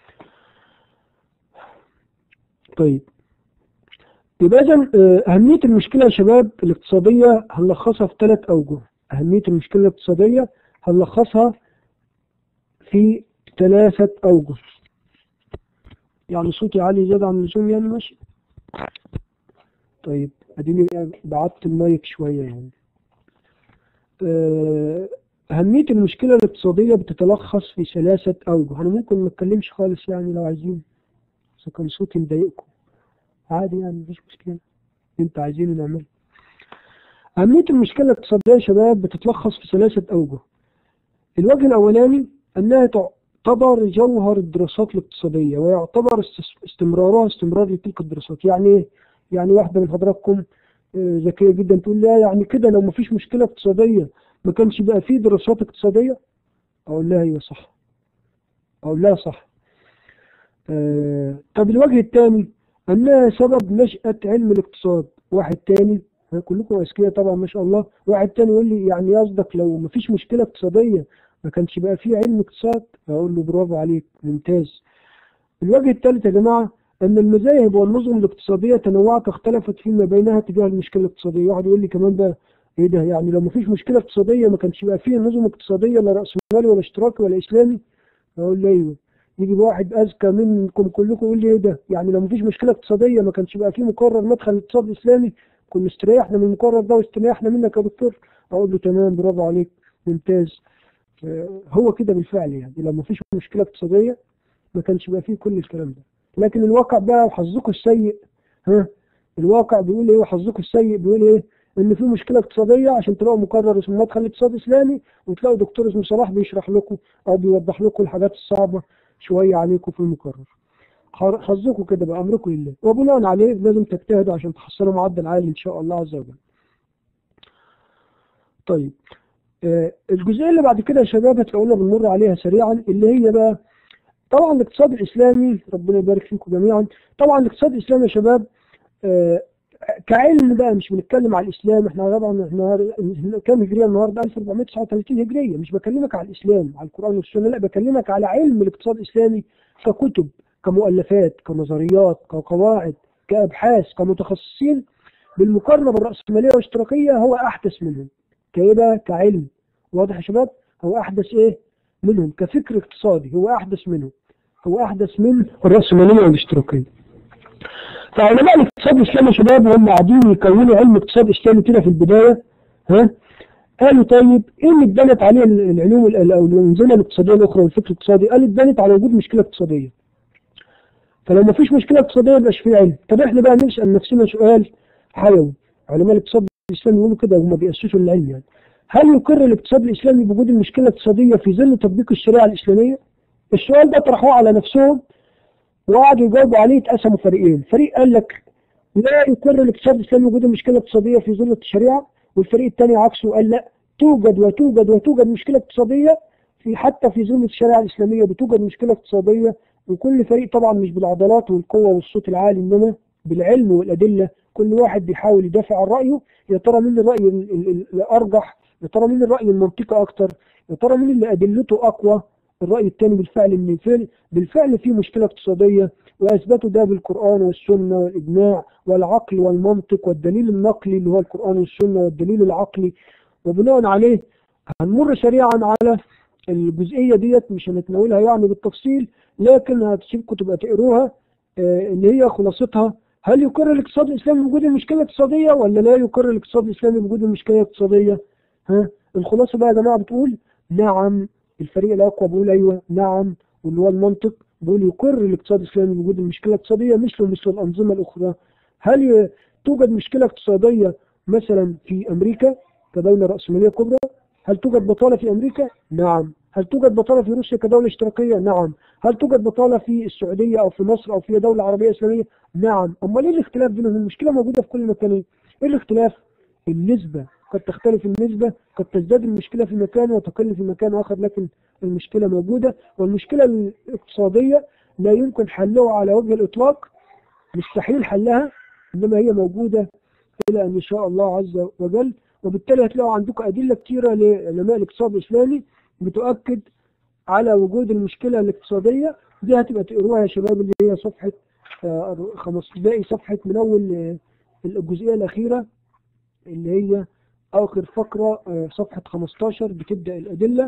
طيب يبقى اذا اهمية المشكلة يا شباب الاقتصادية هنلخصها في ثلاث اوجه اهمية المشكلة الاقتصادية هنلخصها في ثلاثة اوجه يعني صوتي عالي زيادة عن اللزوم يعني ماشي طيب اديني بعدت المايك شوية يعني أهمية المشكلة الاقتصادية بتتلخص في ثلاثة أوجه أنا ممكن ما أتكلمش خالص يعني لو عايزين إذا كان صوتي مضايقكم عادي يعني مفيش مشكلة أنت عايزينه نعمله أهمية المشكلة الاقتصادية يا شباب بتتلخص في ثلاثة أوجه الوجه الأولاني أنها تعتبر جوهر الدراسات الاقتصادية ويعتبر استمرارها استمرار لتلك الدراسات يعني إيه؟ يعني واحدة من حضراتكم ذكية جدا تقول لا يعني كده لو مفيش مشكلة اقتصادية ما كانش بقى فيه دراسات اقتصادية أقول لها أيوة صح أقول لها صح آه طب الوجه الثاني أنها سبب نشأة علم الاقتصاد واحد تاني كلكم أذكياء طبعا ما شاء الله واحد تاني يقول لي يعني قصدك لو مفيش مشكلة اقتصادية ما كانش بقى فيه علم اقتصاد أقول له برافو عليك ممتاز الوجه الثالث يا جماعة أن المذاهب والنظم الاقتصادية تنوعت اختلفت فيما بينها تجاه المشكلة الاقتصادية واحد يقول لي كمان بقى ايه ده يعني لو مفيش مشكلة اقتصادية ما كانش بقى فيه نظم اقتصادية لا رأسمالي ولا اشتراكي ولا إسلامي أقول له أيوه يجي واحد أذكى منكم كلكم يقول لي ايه ده يعني لو مفيش مشكلة اقتصادية ما كانش بقى فيه مقرر مدخل الاقتصاد الإسلامي كنا استريحنا من المقرر ده واستريحنا منك يا دكتور أقول له تمام برافو عليك ممتاز هو كده بالفعل يعني لو مفيش مشكلة اقتصادية ما كانش بقى فيه كل الكلام ده لكن الواقع بقى وحظكم السيء ها الواقع بيقول ايه وحظكم السيء بيقول ايه ان في مشكله اقتصاديه عشان تلاقوا مقرر اسمه مدخل اقتصاد اسلامي وتلاقوا دكتور اسمه صلاح بيشرح لكم او بيوضح لكم الحاجات الصعبه شويه عليكم في المقرر حظكم كده بقى امركم لله وبناء عليه لازم تجتهدوا عشان تحصلوا معدل عالي ان شاء الله عز وجل طيب آه الجزئيه اللي بعد كده يا شباب هتلاقونا بنمر عليها سريعا اللي هي بقى طبعا الاقتصاد الاسلامي ربنا يبارك فيكم جميعا طبعا الاقتصاد الاسلامي يا شباب آه كعلم بقى مش بنتكلم على الاسلام احنا طبعا احنا كام هجريه النهارده 1439 هجريه مش بكلمك على الاسلام على القران والسنه لا بكلمك على علم الاقتصاد الاسلامي ككتب كمؤلفات كنظريات كقواعد كابحاث كمتخصصين بالمقارنه بالراسماليه والاشتراكيه هو احدث منهم كايه كعلم واضح يا شباب هو احدث ايه منهم كفكر اقتصادي هو احدث منهم هو احدث من الراسماليه والاشتراكيه فعلماء الاقتصاد الاسلامي يا شباب وهم قاعدين يكونوا علم اقتصاد اسلامي كده في البدايه ها قالوا طيب ايه اللي اتبنت عليه العلوم او الانظمه الاقتصاديه الاخرى والفكر الاقتصادي؟ قال اتبنت على وجود مشكله اقتصاديه. فلو ما فيش مشكله اقتصاديه يبقاش في علم، طب احنا بقى نسال نفسنا سؤال حيوي علماء الاقتصاد الاسلامي يقولوا كده هم بيأسسوا العلم يعني هل يقر الاقتصاد الاسلامي بوجود المشكله الاقتصاديه في ظل تطبيق الشريعه الاسلاميه؟ السؤال ده طرحوه على نفسهم وقعدوا يجاوبوا عليه اتقسموا فريقين، فريق قال لك لا يقر الاقتصاد الاسلامي وجود المشكله الاقتصاديه في ظل الشريعه والفريق الثاني عكسه قال لا توجد وتوجد وتوجد مشكله اقتصاديه في حتى في ظل الشريعه الاسلاميه بتوجد مشكله اقتصاديه وكل فريق طبعا مش بالعضلات والقوه والصوت العالي انما بالعلم والادله كل واحد بيحاول يدافع عن رايه يا ترى مين الراي ال- ال- الارجح يا ترى مين الراي المنطقي اكتر يا ترى مين اللي ادلته اقوى الراي الثاني بالفعل ان الفعل بالفعل في مشكله اقتصاديه واثبتوا ده بالقران والسنه والاجماع والعقل والمنطق والدليل النقلي اللي هو القران والسنه والدليل العقلي وبناء عليه هنمر سريعا على الجزئيه ديت مش هنتناولها يعني بالتفصيل لكن هتسيبكم تبقى تقروها آه، اللي هي خلاصتها هل يقر الاقتصاد الاسلامي بوجود المشكله الاقتصاديه ولا لا يقر الاقتصاد الاسلامي بوجود المشكله الاقتصاديه؟ ها الخلاصه بقى يا جماعه بتقول نعم الفريق الاقوى بيقول ايوه نعم واللي هو المنطق بيقول يقر الاقتصاد الاسلامي بوجود المشكله الاقتصاديه مثله مثل الانظمه الاخرى هل ي- توجد مشكله اقتصاديه مثلا في امريكا كدوله راسماليه كبرى؟ هل توجد بطاله في امريكا؟ نعم هل توجد بطاله في روسيا كدوله اشتراكيه؟ نعم هل توجد بطاله في السعوديه او في مصر او في دوله عربيه اسلاميه؟ نعم امال ايه الاختلاف بينهم؟ المشكله موجوده في كل مكان ايه الاختلاف؟ النسبه قد تختلف النسبه قد تزداد المشكله في مكان وتقل في مكان اخر لكن المشكله موجوده والمشكله الاقتصاديه لا يمكن حلها على وجه الاطلاق مستحيل حلها انما هي موجوده الى ان شاء الله عز وجل وبالتالي هتلاقوا عندكم ادله كثيره لعلماء الاقتصاد الاسلامي بتؤكد على وجود المشكله الاقتصاديه دي هتبقى تقروها يا شباب اللي هي صفحه آه، خمس باقي صفحه من اول آه، الجزئيه الاخيره اللي هي اخر فقره آه، صفحه 15 بتبدا الادله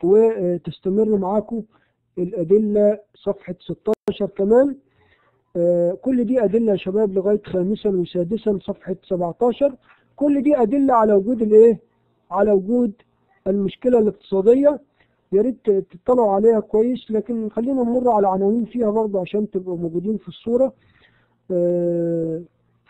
وتستمر معاكم الادله صفحه 16 كمان آه، كل دي أدلة يا شباب لغاية خامسا وسادسا صفحة 17 كل دي أدلة على وجود الإيه؟ على وجود المشكلة الاقتصادية يا ريت تطلعوا عليها كويس لكن خلينا نمر على عناوين فيها برضه عشان تبقوا موجودين في الصورة آه،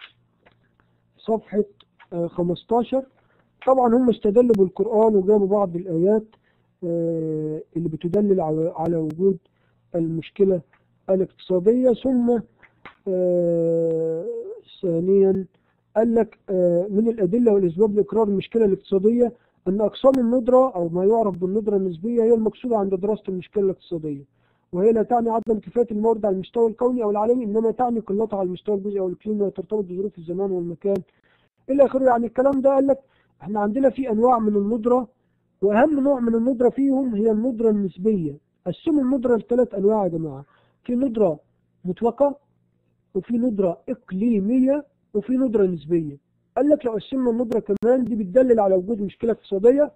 صفحة آه، 15 طبعا هم استدلوا بالقرآن وجابوا بعض الآيات آه، اللي بتدلل على على وجود المشكلة الاقتصادية ثم آه، ثانيا قال لك آه، من الأدلة والأسباب لإقرار المشكلة الاقتصادية أن أقسام الندرة أو ما يعرف بالندرة النسبية هي المقصودة عند دراسة المشكلة الاقتصادية وهي لا تعني عدم كفاية الموارد على المستوى الكوني أو العالمي إنما تعني قلتها على المستوى الجزئي أو الإقليمي وترتبط بظروف الزمان والمكان إلى آخره يعني الكلام ده قال لك إحنا عندنا في أنواع من الندرة وأهم نوع من الندرة فيهم هي الندرة النسبية قسموا الندرة لثلاث أنواع يا جماعة في ندرة مطلقة وفي ندرة إقليمية وفي ندرة نسبية قال لك لو قسمنا الندرة كمان دي بتدلل على وجود مشكلة اقتصادية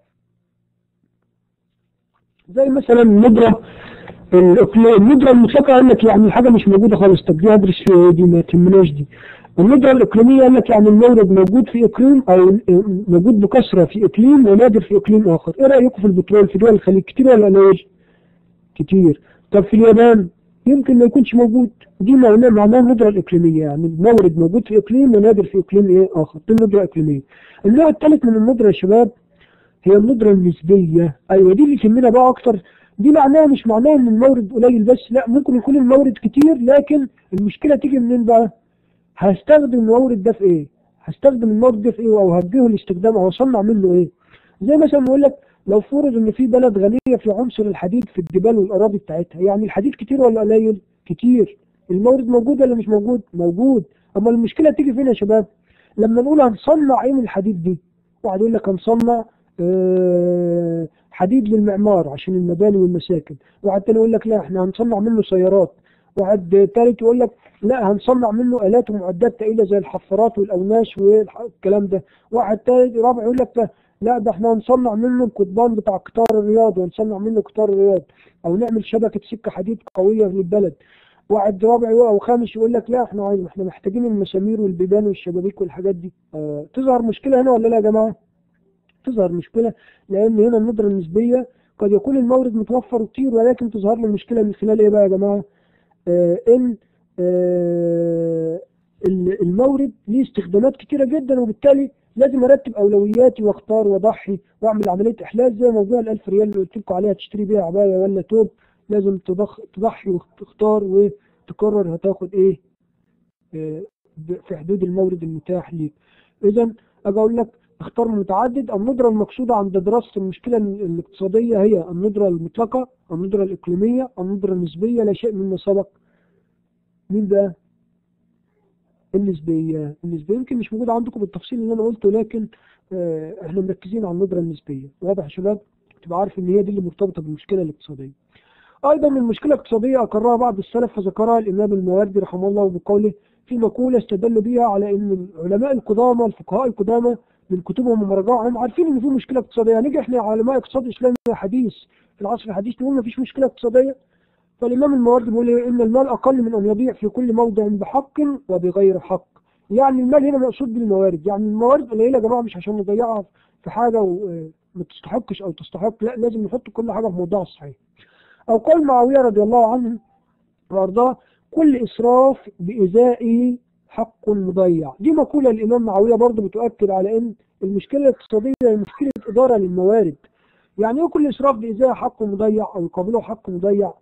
زي مثلا الندرة الإقلي- الندرة المطلقة قال لك يعني الحاجة مش موجودة خالص طب دي هدرس في إيه دي ما تهمناش دي الندرة الإقليمية قال لك يعني المورد موجود في إقليم أو موجود بكثرة في إقليم ونادر في إقليم آخر إيه رأيكم في البترول في دول الخليج كتير ولا قليل؟ كتير طب في اليابان يمكن ما يكونش موجود دي معناها معناها الندرة الإقليمية يعني المورد موجود في إقليم ونادر في إقليم إيه آخر دي الندرة الإقليمية النوع الثالث من الندرة يا شباب هي الندرة النسبية أيوة دي اللي يهمنا بقى أكتر دي معناها مش معناها إن المورد قليل بس لا ممكن يكون المورد كتير لكن المشكلة تيجي منين بقى؟ هستخدم المورد ده في إيه؟ هستخدم المورد ده في إيه أو هوجهه لاستخدام أو أصنع منه إيه؟ زي مثلا بقول لك لو فرض ان في بلد غنيه في عنصر الحديد في الجبال والاراضي بتاعتها يعني الحديد كتير ولا قليل كتير المورد موجود ولا مش موجود موجود اما المشكله تيجي فين يا شباب لما نقول هنصنع ايه من الحديد دي واحد يقول لك هنصنع آه، حديد للمعمار عشان المباني والمساكن واحد تاني يقول لك لا احنا هنصنع منه سيارات واحد تالت يقول لك لا هنصنع منه الات ومعدات تقيله زي الحفارات والاوناش والكلام ده واحد تالت رابع يقول لك لا لا ده احنا هنصنع منه القضبان بتاع قطار الرياض ونصنع منه قطار الرياض او نعمل شبكه سكه حديد قويه للبلد واحد رابع او خامس يقول لك لا احنا عايز- احنا محتاجين المسامير والبيبان والشبابيك والحاجات دي اه تظهر مشكله هنا ولا لا يا جماعه؟ تظهر مشكله لان هنا الندره النسبيه قد يكون المورد متوفر كتير ولكن تظهر له المشكله من خلال ايه بقى يا جماعه؟ آه ان آه ال- المورد ليه استخدامات كتيرة جدا وبالتالي لازم ارتب اولوياتي واختار واضحي واعمل عمليه احلال زي موضوع ال1000 ريال اللي قلت لكم عليها تشتري بيها عبايه ولا توب لازم تضخ تضحي وتختار وتقرر هتاخد ايه آه، ب- في حدود المورد المتاح ليك اذا اجي اقول لك اختار متعدد الندرة المقصودة عند دراسة المشكلة ال- الاقتصادية هي الندرة المطلقة الندرة الإقليمية الندرة النسبية لا شيء مما سبق مين بقى؟ النسبية النسبية يمكن مش موجودة عندكم بالتفصيل اللي أنا قلته لكن آه، احنا مركزين على الندرة النسبية واضح يا شباب تبقى عارف إن هي دي اللي مرتبطة بالمشكلة الاقتصادية أيضا المشكلة الاقتصادية أقرها بعض السلف فذكرها الإمام الماوردي رحمه الله بقوله في مقولة استدلوا بها على أن العلماء القدامى الفقهاء القدامى من كتبهم ومراجعهم عارفين ان في مشكله اقتصاديه هنيجي احنا علماء اقتصاد اسلامي حديث في العصر الحديث نقول ما فيش مشكله اقتصاديه فالامام الماوردي بيقول إيه؟ ان المال اقل من ان يضيع في كل موضع بحق وبغير حق يعني المال هنا مقصود بالموارد يعني الموارد قليله يا جماعه مش عشان نضيعها في حاجه وما تستحقش او تستحق لا لازم نحط كل حاجه في موضعها الصحيح او قال معاويه رضي الله عنه وارضاه كل اسراف بازائه حق مضيع دي مقولة الإمام معاوية برضه بتؤكد على أن المشكلة الاقتصادية هي مشكلة إدارة للموارد يعني إيه كل إسراف بإزاء حق مضيع أو يقابله حق مضيع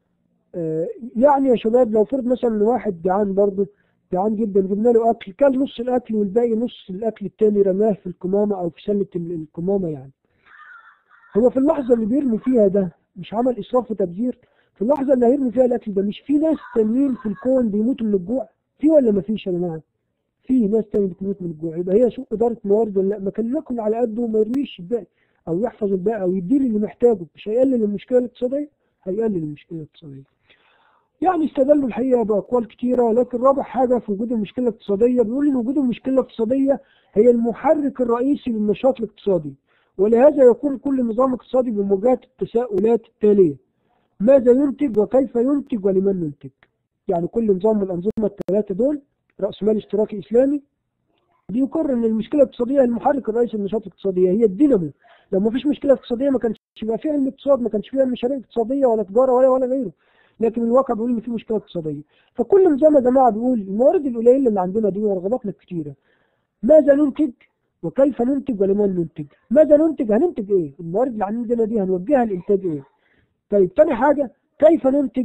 آه يعني يا شباب لو فرض مثلا إن واحد جعان برضه جعان جدا جبنا له أكل كان نص الأكل والباقي نص الأكل التاني رماه في القمامة أو في سلة ال- القمامة يعني هو في اللحظة اللي بيرمي فيها ده مش عمل إسراف وتبذير في اللحظة اللي هيرمي فيها الأكل ده مش في ناس تانيين في الكون بيموتوا من الجوع في ولا ما فيش يا جماعه؟ في ناس تانية بتموت من الجوع يبقى هي سوء اداره موارد ولا لا؟ ما كان ياكل على قده وما يرميش الباقي او يحفظ الباقي او يدير اللي محتاجه مش هيقلل المشكله الاقتصاديه هيقلل المشكله الاقتصاديه. يعني استدلوا الحقيقه باقوال كتيره لكن رابع حاجه في وجود المشكله الاقتصاديه بيقول ان وجود المشكله الاقتصاديه هي المحرك الرئيسي للنشاط الاقتصادي ولهذا يقوم كل نظام اقتصادي بمواجهه التساؤلات التاليه ماذا ينتج وكيف ينتج ولمن ينتج؟ يعني كل نظام من الأنظمة الثلاثة دول رأس مال اشتراكي إسلامي بيقرر إن المشكلة الاقتصادية هي المحرك الرئيسي للنشاط الاقتصادي هي الدينامو لو ما فيش مشكلة اقتصادية ما كانش يبقى في علم اقتصاد ما كانش فيها مشاريع اقتصادية ولا تجارة ولا ولا غيره لكن الواقع بيقول إن في مشكلة اقتصادية فكل نظام يا جماعة بيقول الموارد القليلة اللي عندنا دي ورغباتنا الكتيرة ماذا ننتج وكيف ننتج ولمن ننتج ماذا ننتج هننتج ايه الموارد اللي عندنا دي هنوجهها لإنتاج ايه طيب تاني حاجة كيف ننتج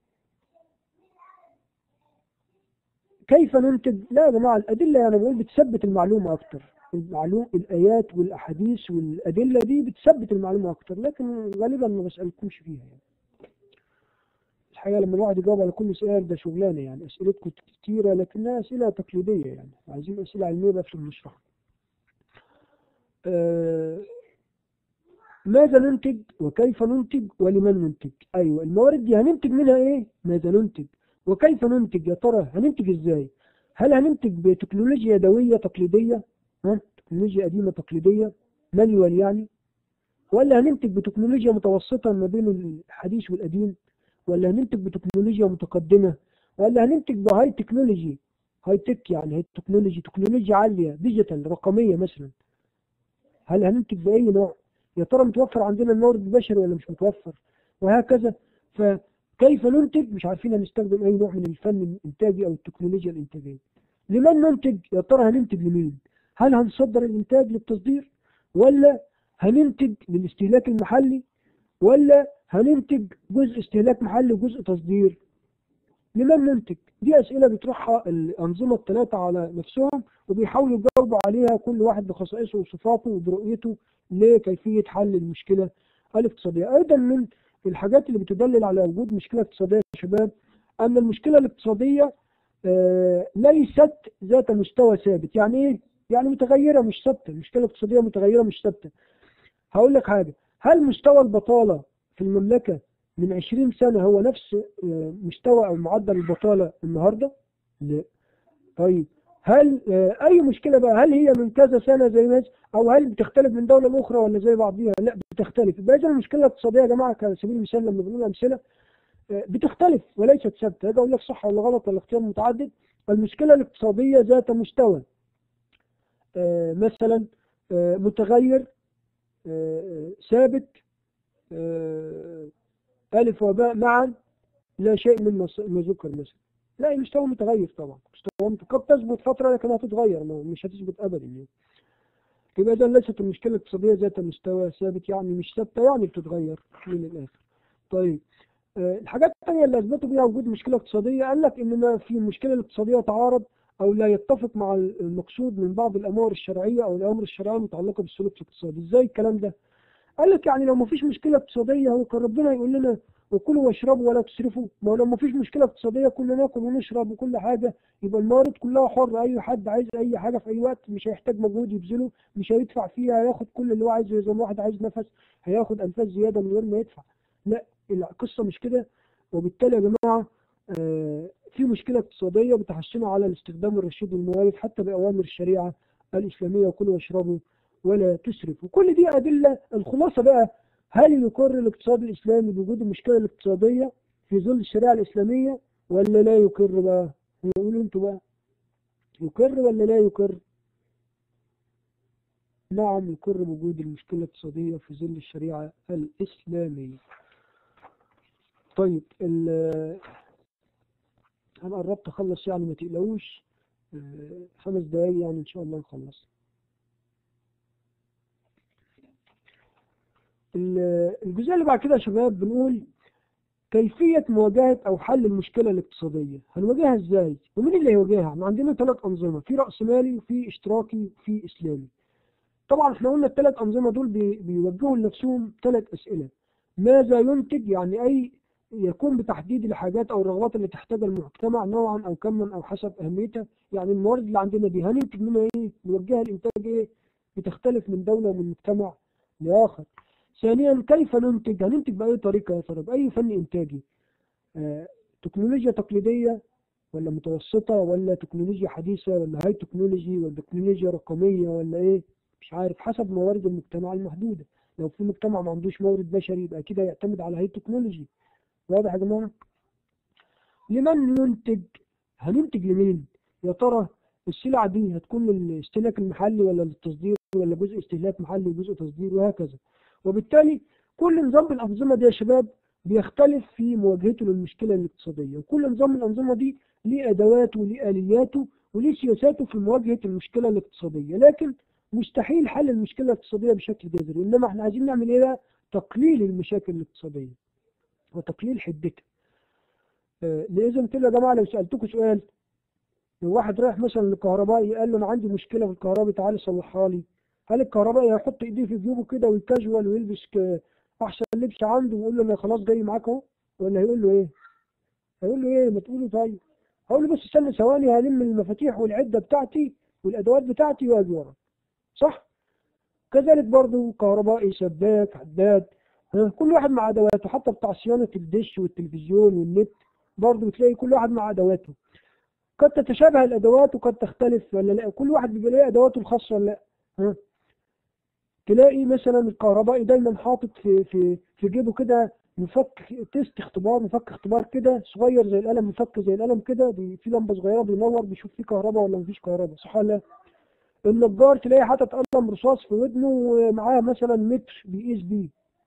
كيف ننتج؟ لا يا جماعة الأدلة يعني بقول بتثبت المعلومة أكتر المعلوم الآيات والأحاديث والأدلة دي بتثبت المعلومة أكتر لكن غالبا ما بسألكمش فيها يعني. الحقيقة لما الواحد يجاوب على كل سؤال ده شغلانة يعني أسئلتكم كتيرة لكنها أسئلة تقليدية يعني عايزين أسئلة علمية بقى في المشرح آه ماذا ننتج وكيف ننتج ولمن ننتج أيوة الموارد دي هننتج منها إيه ماذا ننتج وكيف ننتج يا ترى هننتج ازاي هل هننتج بتكنولوجيا يدويه تقليديه ها تكنولوجيا قديمه تقليديه مانيوال يعني ولا هننتج بتكنولوجيا متوسطه ما بين الحديث والقديم ولا هننتج بتكنولوجيا متقدمه ولا هننتج بهاي تكنولوجي هاي تك يعني هاي تكنولوجي تكنولوجيا عاليه ديجيتال رقميه مثلا هل هننتج باي نوع يا ترى متوفر عندنا المورد البشري ولا مش متوفر وهكذا ف كيف ننتج مش عارفين هنستخدم اي نوع من الفن الانتاجي او التكنولوجيا الانتاجيه لمن ننتج يا ترى هننتج لمين هل هنصدر الانتاج للتصدير ولا هننتج للاستهلاك المحلي ولا هننتج جزء استهلاك محلي وجزء تصدير لمن ننتج دي اسئله بيطرحها الانظمه الثلاثه على نفسهم وبيحاولوا يجاوبوا عليها كل واحد بخصائصه وصفاته وبرؤيته لكيفيه حل المشكله الاقتصاديه ايضا من الحاجات اللي بتدلل على وجود مشكلة اقتصادية يا شباب أن المشكلة الاقتصادية آه ليست ذات مستوى ثابت يعني إيه؟ يعني متغيرة مش ثابتة المشكلة الاقتصادية متغيرة مش ثابتة هقول لك حاجة هل مستوى البطالة في المملكة من 20 سنة هو نفس آه مستوى أو معدل البطالة النهاردة؟ لا طيب هل آه أي مشكلة بقى هل هي من كذا سنة زي ما أو هل بتختلف من دولة لأخرى ولا زي بعضيها؟ لا بتختلف يبقى إذا المشكلة الاقتصادية يا جماعة على سبيل المثال لما بنقول أمثلة بتختلف وليست ثابتة هاجي أقول لك صح ولا غلط ولا اختيار متعدد المشكلة الاقتصادية ذات مستوى مثلا متغير ثابت ألف وباء معا لا شيء مما ذكر مثلا لا المستوى متغير طبعا مستوى مت- قد تثبت فترة لكن هتتغير ما- مش هتثبت أبدا يعني يبقى إذا ليست المشكلة الاقتصادية ذات مستوى ثابت يعني مش ثابتة يعني بتتغير من الآخر طيب آه، الحاجات الثانية اللي أثبتوا بيها وجود مشكلة اقتصادية قال لك إن ما في المشكلة الاقتصادية تعارض أو لا يتفق مع المقصود من بعض الأمور الشرعية أو الأمر الشرعية المتعلقة بالسلوك الاقتصادي إزاي الكلام ده؟ قال لك يعني لو ما فيش مشكلة اقتصادية هو كان ربنا يقول لنا وكلوا واشربوا ولا تسرفوا ما هو لو ما فيش مشكلة اقتصادية كلنا ناكل ونشرب وكل حاجة يبقى الموارد كلها حرة أي حد عايز أي حاجة في أي وقت مش هيحتاج مجهود يبذله مش هيدفع فيها هياخد كل اللي هو عايزه إذا واحد عايز نفس هياخد أنفاس زيادة من غير ما يدفع لا القصة مش كده وبالتالي يا جماعة آه، في مشكلة اقتصادية بتحثنا على الاستخدام الرشيد والموارد حتى بأوامر الشريعة الإسلامية وكلوا واشربوا ولا تسرفوا كل دي أدلة الخلاصة بقى هل يقر الاقتصاد الإسلامي بوجود المشكلة الاقتصادية في ظل الشريعة الإسلامية ولا لا يقر بقى؟ يقولوا انتوا بقى يقر ولا لا يقر؟ نعم يقر بوجود المشكلة الاقتصادية في ظل الشريعة الإسلامية. طيب ال- أنا قربت أخلص يعني ما تقلقوش آه، خمس دقايق يعني إن شاء الله نخلص. ال- الجزء اللي بعد كده يا شباب بنقول كيفية مواجهة أو حل المشكلة الاقتصادية هنواجهها إزاي؟ ومين اللي هيواجهها؟ احنا عندنا ثلاث أنظمة في رأسمالي وفي اشتراكي وفي إسلامي طبعا احنا قلنا الثلاث أنظمة دول بي- بيوجهوا لنفسهم ثلاث أسئلة ماذا ينتج يعني أي يكون بتحديد الحاجات أو الرغبات اللي تحتاجها المجتمع نوعا أو كما أو حسب أهميتها يعني الموارد اللي عندنا دي هننتج منها إيه؟ نوجهها لإنتاج إيه؟ بتختلف من دولة ومن مجتمع لآخر ثانيا كيف ننتج هننتج بأي طريقة يا ترى بأي فن إنتاجي آه، تكنولوجيا تقليدية ولا متوسطة ولا تكنولوجيا حديثة ولا هاي تكنولوجي ولا تكنولوجيا رقمية ولا إيه مش عارف حسب موارد المجتمع المحدودة لو في مجتمع ما عندوش مورد بشري يبقى كده يعتمد على هاي تكنولوجي واضح يا جماعة لمن ينتج هننتج لمين يا ترى السلع دي هتكون للاستهلاك المحلي ولا للتصدير ولا جزء استهلاك محلي وجزء تصدير وهكذا وبالتالي كل نظام من الأنظمة دي يا شباب بيختلف في مواجهته للمشكلة الاقتصادية وكل نظام من الأنظمة دي ليه أدواته وليه آلياته وليه سياساته في مواجهة المشكلة الاقتصادية لكن مستحيل حل المشكلة الاقتصادية بشكل جذري إنما احنا عايزين نعمل إيه بقى؟ تقليل المشاكل الاقتصادية وتقليل حدتها آه، لإذن كده يا جماعة لو سألتكم سؤال لو واحد رايح مثلا للكهربائي قال له أنا عندي مشكلة في الكهرباء تعالى صلحها لي هل الكهربائي هيحط ايديه في جيبه كده ويكاجوال ويلبس ك- احسن لبس عنده ويقول له انا خلاص جاي معاك اهو ولا هيقول له ايه؟ هيقول له ايه ما تقول له طيب هقول له بس استنى ثواني هلم المفاتيح والعده بتاعتي والادوات بتاعتي واجي وراك صح؟ كذلك برضه كهربائي سباك حداد ها كل واحد مع ادواته حتى بتاع صيانه الدش والتلفزيون والنت برضه بتلاقي كل واحد مع ادواته قد تتشابه الادوات وقد تختلف ولا لا كل واحد بيبقى له ادواته الخاصه ولا لا ها تلاقي مثلا الكهربائي دايما حاطط في في في جيبه كده مفك تيست اختبار مفك اختبار كده صغير زي القلم مفك زي القلم كده بي- في لمبه صغيره بينور بيشوف فيه كهرباء ولا مفيش كهرباء صح ولا لا؟ النجار تلاقي حاطط قلم رصاص في ودنه ومعاه مثلا متر بيقيس بيه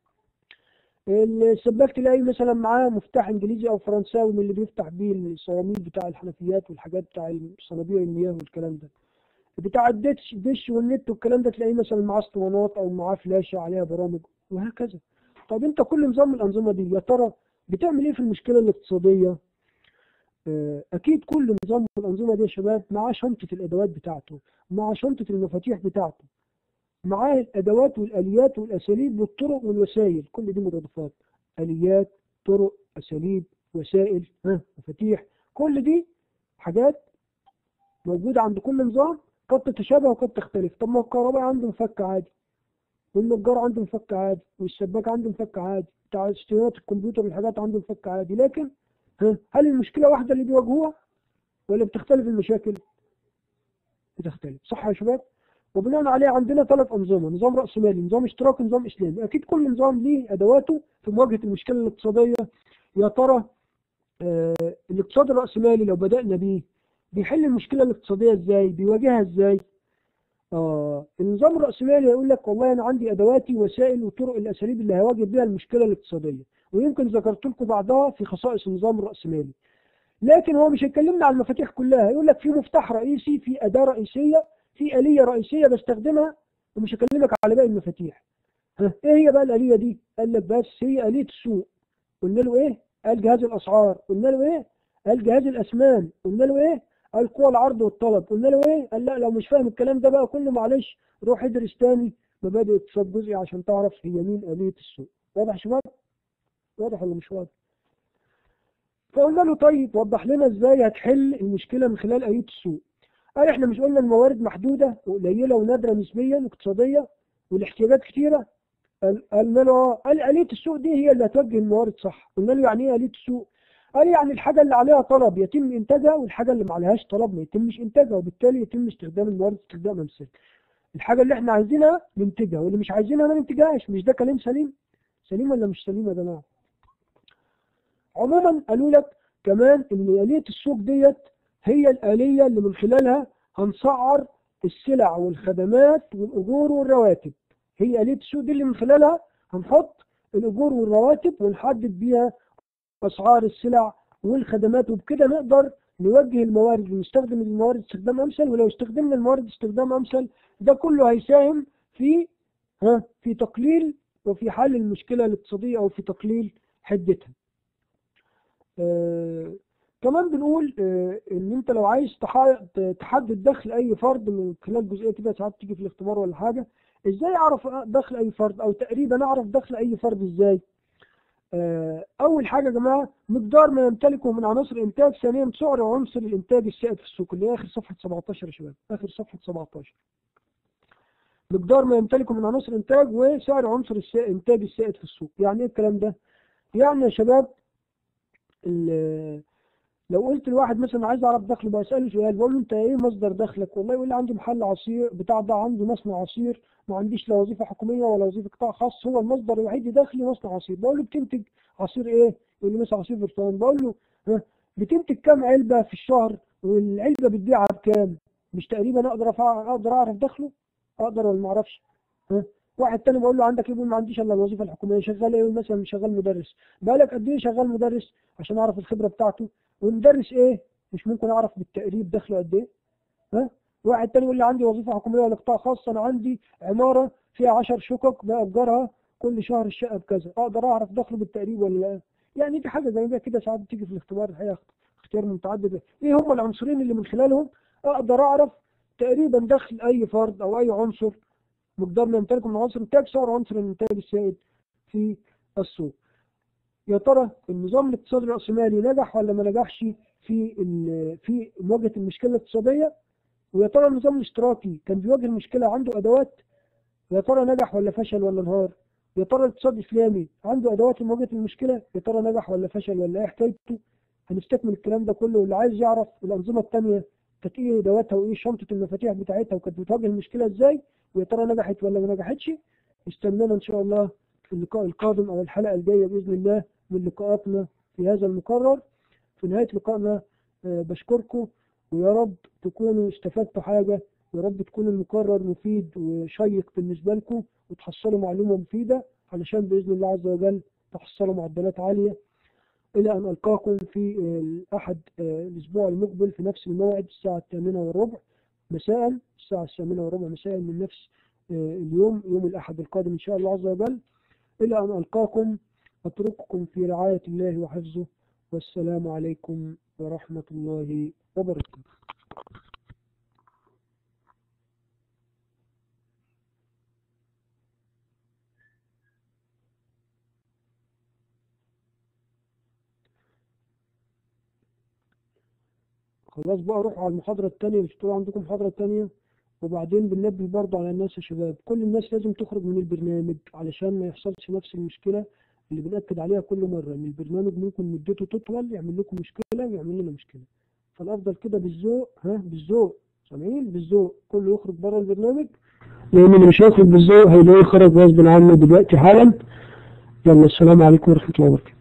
السباك تلاقي مثلا معاه مفتاح انجليزي او فرنساوي من اللي بيفتح بيه الصواميل بتاع الحنفيات والحاجات بتاع صنابير المياه والكلام ده بتاع الدش دش والنت والكلام ده تلاقيه مثلا معاه اسطوانات او معاه فلاشه عليها برامج وهكذا طب انت كل نظام من الانظمه دي يا ترى بتعمل ايه في المشكله الاقتصاديه آه، اكيد كل نظام من الانظمه دي يا شباب معاه شنطه الادوات بتاعته مع شنطه المفاتيح بتاعته معاه الادوات والاليات والاساليب والطرق والوسائل كل دي مرادفات اليات طرق اساليب وسائل ها مفاتيح كل دي حاجات موجوده عند كل نظام قد تتشابه وقد تختلف طب ما الكهرباء عنده مفك عادي والنجار عنده مفك عادي والسباك عنده مفك عادي بتاع صيانات الكمبيوتر والحاجات عنده مفك عادي لكن ها هل المشكله واحده اللي بيواجهوها ولا بتختلف المشاكل بتختلف صح يا شباب وبناء عليه عندنا ثلاث انظمه نظام راسمالي نظام اشتراكي نظام اسلامي اكيد كل نظام ليه ادواته في مواجهه المشكله الاقتصاديه يا ترى آه الاقتصاد الراسمالي لو بدانا بيه بيحل المشكله الاقتصاديه ازاي بيواجهها ازاي آه النظام الرأسمالي يقول لك والله أنا عندي أدواتي وسائل وطرق الأساليب اللي هواجه بها المشكلة الاقتصادية ويمكن ذكرت لكم بعضها في خصائص النظام الرأسمالي لكن هو مش هيكلمنا على المفاتيح كلها يقول لك في مفتاح رئيسي في أداة رئيسية في آلية رئيسية بستخدمها ومش هكلمك على باقي المفاتيح ها ايه هي بقى الآلية دي قال لك بس هي آلية السوق قلنا له ايه قال جهاز الأسعار قلنا له ايه قال جهاز الأسمان قلنا له ايه قال قوى العرض والطلب قلنا له ايه قال لا لو مش فاهم الكلام ده بقى كله معلش روح ادرس تاني مبادئ اقتصاد جزئي عشان تعرف هي مين آلية السوق واضح يا شباب واضح ولا مش واضح فقلنا له طيب وضح لنا ازاي هتحل المشكلة من خلال آلية السوق قال احنا مش قلنا الموارد محدودة وقليلة ونادرة نسبيا اقتصادية والاحتياجات كتيرة قال قلنا له اه قال آلية السوق دي هي اللي هتوجه الموارد صح قلنا له يعني ايه آلية السوق قال يعني الحاجة اللي عليها طلب يتم إنتاجها والحاجة اللي ما عليهاش طلب ما يتمش إنتاجها وبالتالي يتم استخدام الموارد استخدام أمثال الحاجة اللي احنا عايزينها ننتجها واللي مش عايزينها ما ننتجهاش مش ده كلام سليم سليم ولا مش سليم يا جماعة عموما قالوا لك كمان ان آلية السوق ديت هي الآلية اللي من خلالها هنسعر السلع والخدمات والأجور والرواتب هي آلية السوق دي اللي من خلالها هنحط الأجور والرواتب ونحدد بيها أسعار السلع والخدمات وبكده نقدر نوجه الموارد ونستخدم الموارد استخدام أمثل ولو استخدمنا الموارد استخدام أمثل ده كله هيساهم في ها في تقليل وفي حل المشكلة الاقتصادية أو في تقليل حدتها. آه كمان بنقول آه ان انت لو عايز تحدد دخل اي فرد من خلال جزئيه كده ساعات تيجي في الاختبار ولا حاجه ازاي اعرف دخل اي فرد او تقريبا اعرف دخل اي فرد ازاي آه اول حاجه يا جماعه مقدار ما يمتلكه من عناصر الانتاج ثانيا سعر عنصر الانتاج السائد في السوق اللي هي اخر صفحه 17 يا شباب اخر صفحه 17 مقدار ما يمتلكه من عناصر الانتاج وسعر عنصر الانتاج السائد في السوق يعني ايه الكلام ده يعني يا شباب لو قلت لواحد مثلا عايز اعرف دخله بساله سؤال بقول له انت ايه مصدر دخلك والله يقول لي عندي محل عصير بتاع ده عندي مصنع عصير ما عنديش لا وظيفه حكوميه ولا وظيفه قطاع خاص هو المصدر الوحيد لدخلي مصنع عصير بقول له بتنتج عصير ايه يقول لي مثلا عصير برتقال بقول له ها بتنتج كام علبه في الشهر والعلبه بتبيعها بكام مش تقريبا اقدر اقدر اعرف دخله اقدر ولا ما اعرفش ها واحد تاني بقول له عندك ايه ما عنديش الا الوظيفه الحكوميه شغال ايه مثلا شغال مدرس بقالك قد ايه شغال مدرس عشان اعرف الخبره بتاعته والمدرس ايه مش ممكن اعرف بالتقريب دخله قد ايه ها واحد تاني يقول لي عندي وظيفه حكوميه ولا قطاع خاص انا عندي عماره فيها 10 شقق باجرها كل شهر الشقه بكذا اقدر اعرف دخله بالتقريب ولا لا يعني دي حاجه زي كده ساعات بتيجي في الاختبار الحقيقه اختيار متعدد ايه هم العنصرين اللي من خلالهم اقدر اعرف تقريبا دخل اي فرد او اي عنصر مقدار ما يمتلكه من عنصر الانتاج سعر عنصر الانتاج السائد في السوق يا ترى النظام الاقتصادي الرأسمالي نجح ولا ما نجحش في في مواجهة المشكلة الاقتصادية ويا ترى النظام الاشتراكي كان بيواجه المشكلة عنده أدوات يا ترى نجح ولا فشل ولا انهار يا ترى الاقتصاد الإسلامي عنده أدوات لمواجهة المشكلة يا ترى نجح ولا فشل ولا إيه حكايته هنستكمل الكلام ده كله واللي عايز يعرف الأنظمة التانية كانت إيه أدواتها وإيه شنطة المفاتيح بتاعتها وكانت بتواجه المشكلة إزاي ويا ترى نجحت ولا ما نجحتش استنانا إن شاء الله في اللقاء القادم أو الحلقة الجاية بإذن الله من لقاءاتنا في هذا المقرر في نهاية لقائنا بشكركم ويا رب تكونوا استفدتوا حاجة يا رب تكون المقرر مفيد وشيق بالنسبة لكم وتحصلوا معلومة مفيدة علشان بإذن الله عز وجل تحصلوا معدلات عالية إلى أن ألقاكم في الأحد الأسبوع المقبل في نفس الموعد الساعة الثامنة والربع مساء الساعة الثامنة والربع مساء من نفس اليوم يوم الأحد القادم إن شاء الله عز وجل إلى أن ألقاكم أترككم في رعاية الله وحفظه والسلام عليكم ورحمة الله وبركاته خلاص بقى روحوا على المحاضرة التانية مش تقولوا عندكم محاضرة تانية وبعدين بننبه برضه على الناس يا شباب كل الناس لازم تخرج من البرنامج علشان ما يحصلش نفس المشكلة اللي بنأكد عليها كل مرة ان البرنامج ممكن مدته تطول يعمل لكم مشكلة ويعمل لنا مشكلة فالافضل كده بالذوق ها بالذوق سامعين بالذوق كله يخرج بره البرنامج لان اللي مش هيخرج بالذوق هيلاقيه خرج غصب عنه دلوقتي حالا يلا السلام عليكم ورحمة الله وبركاته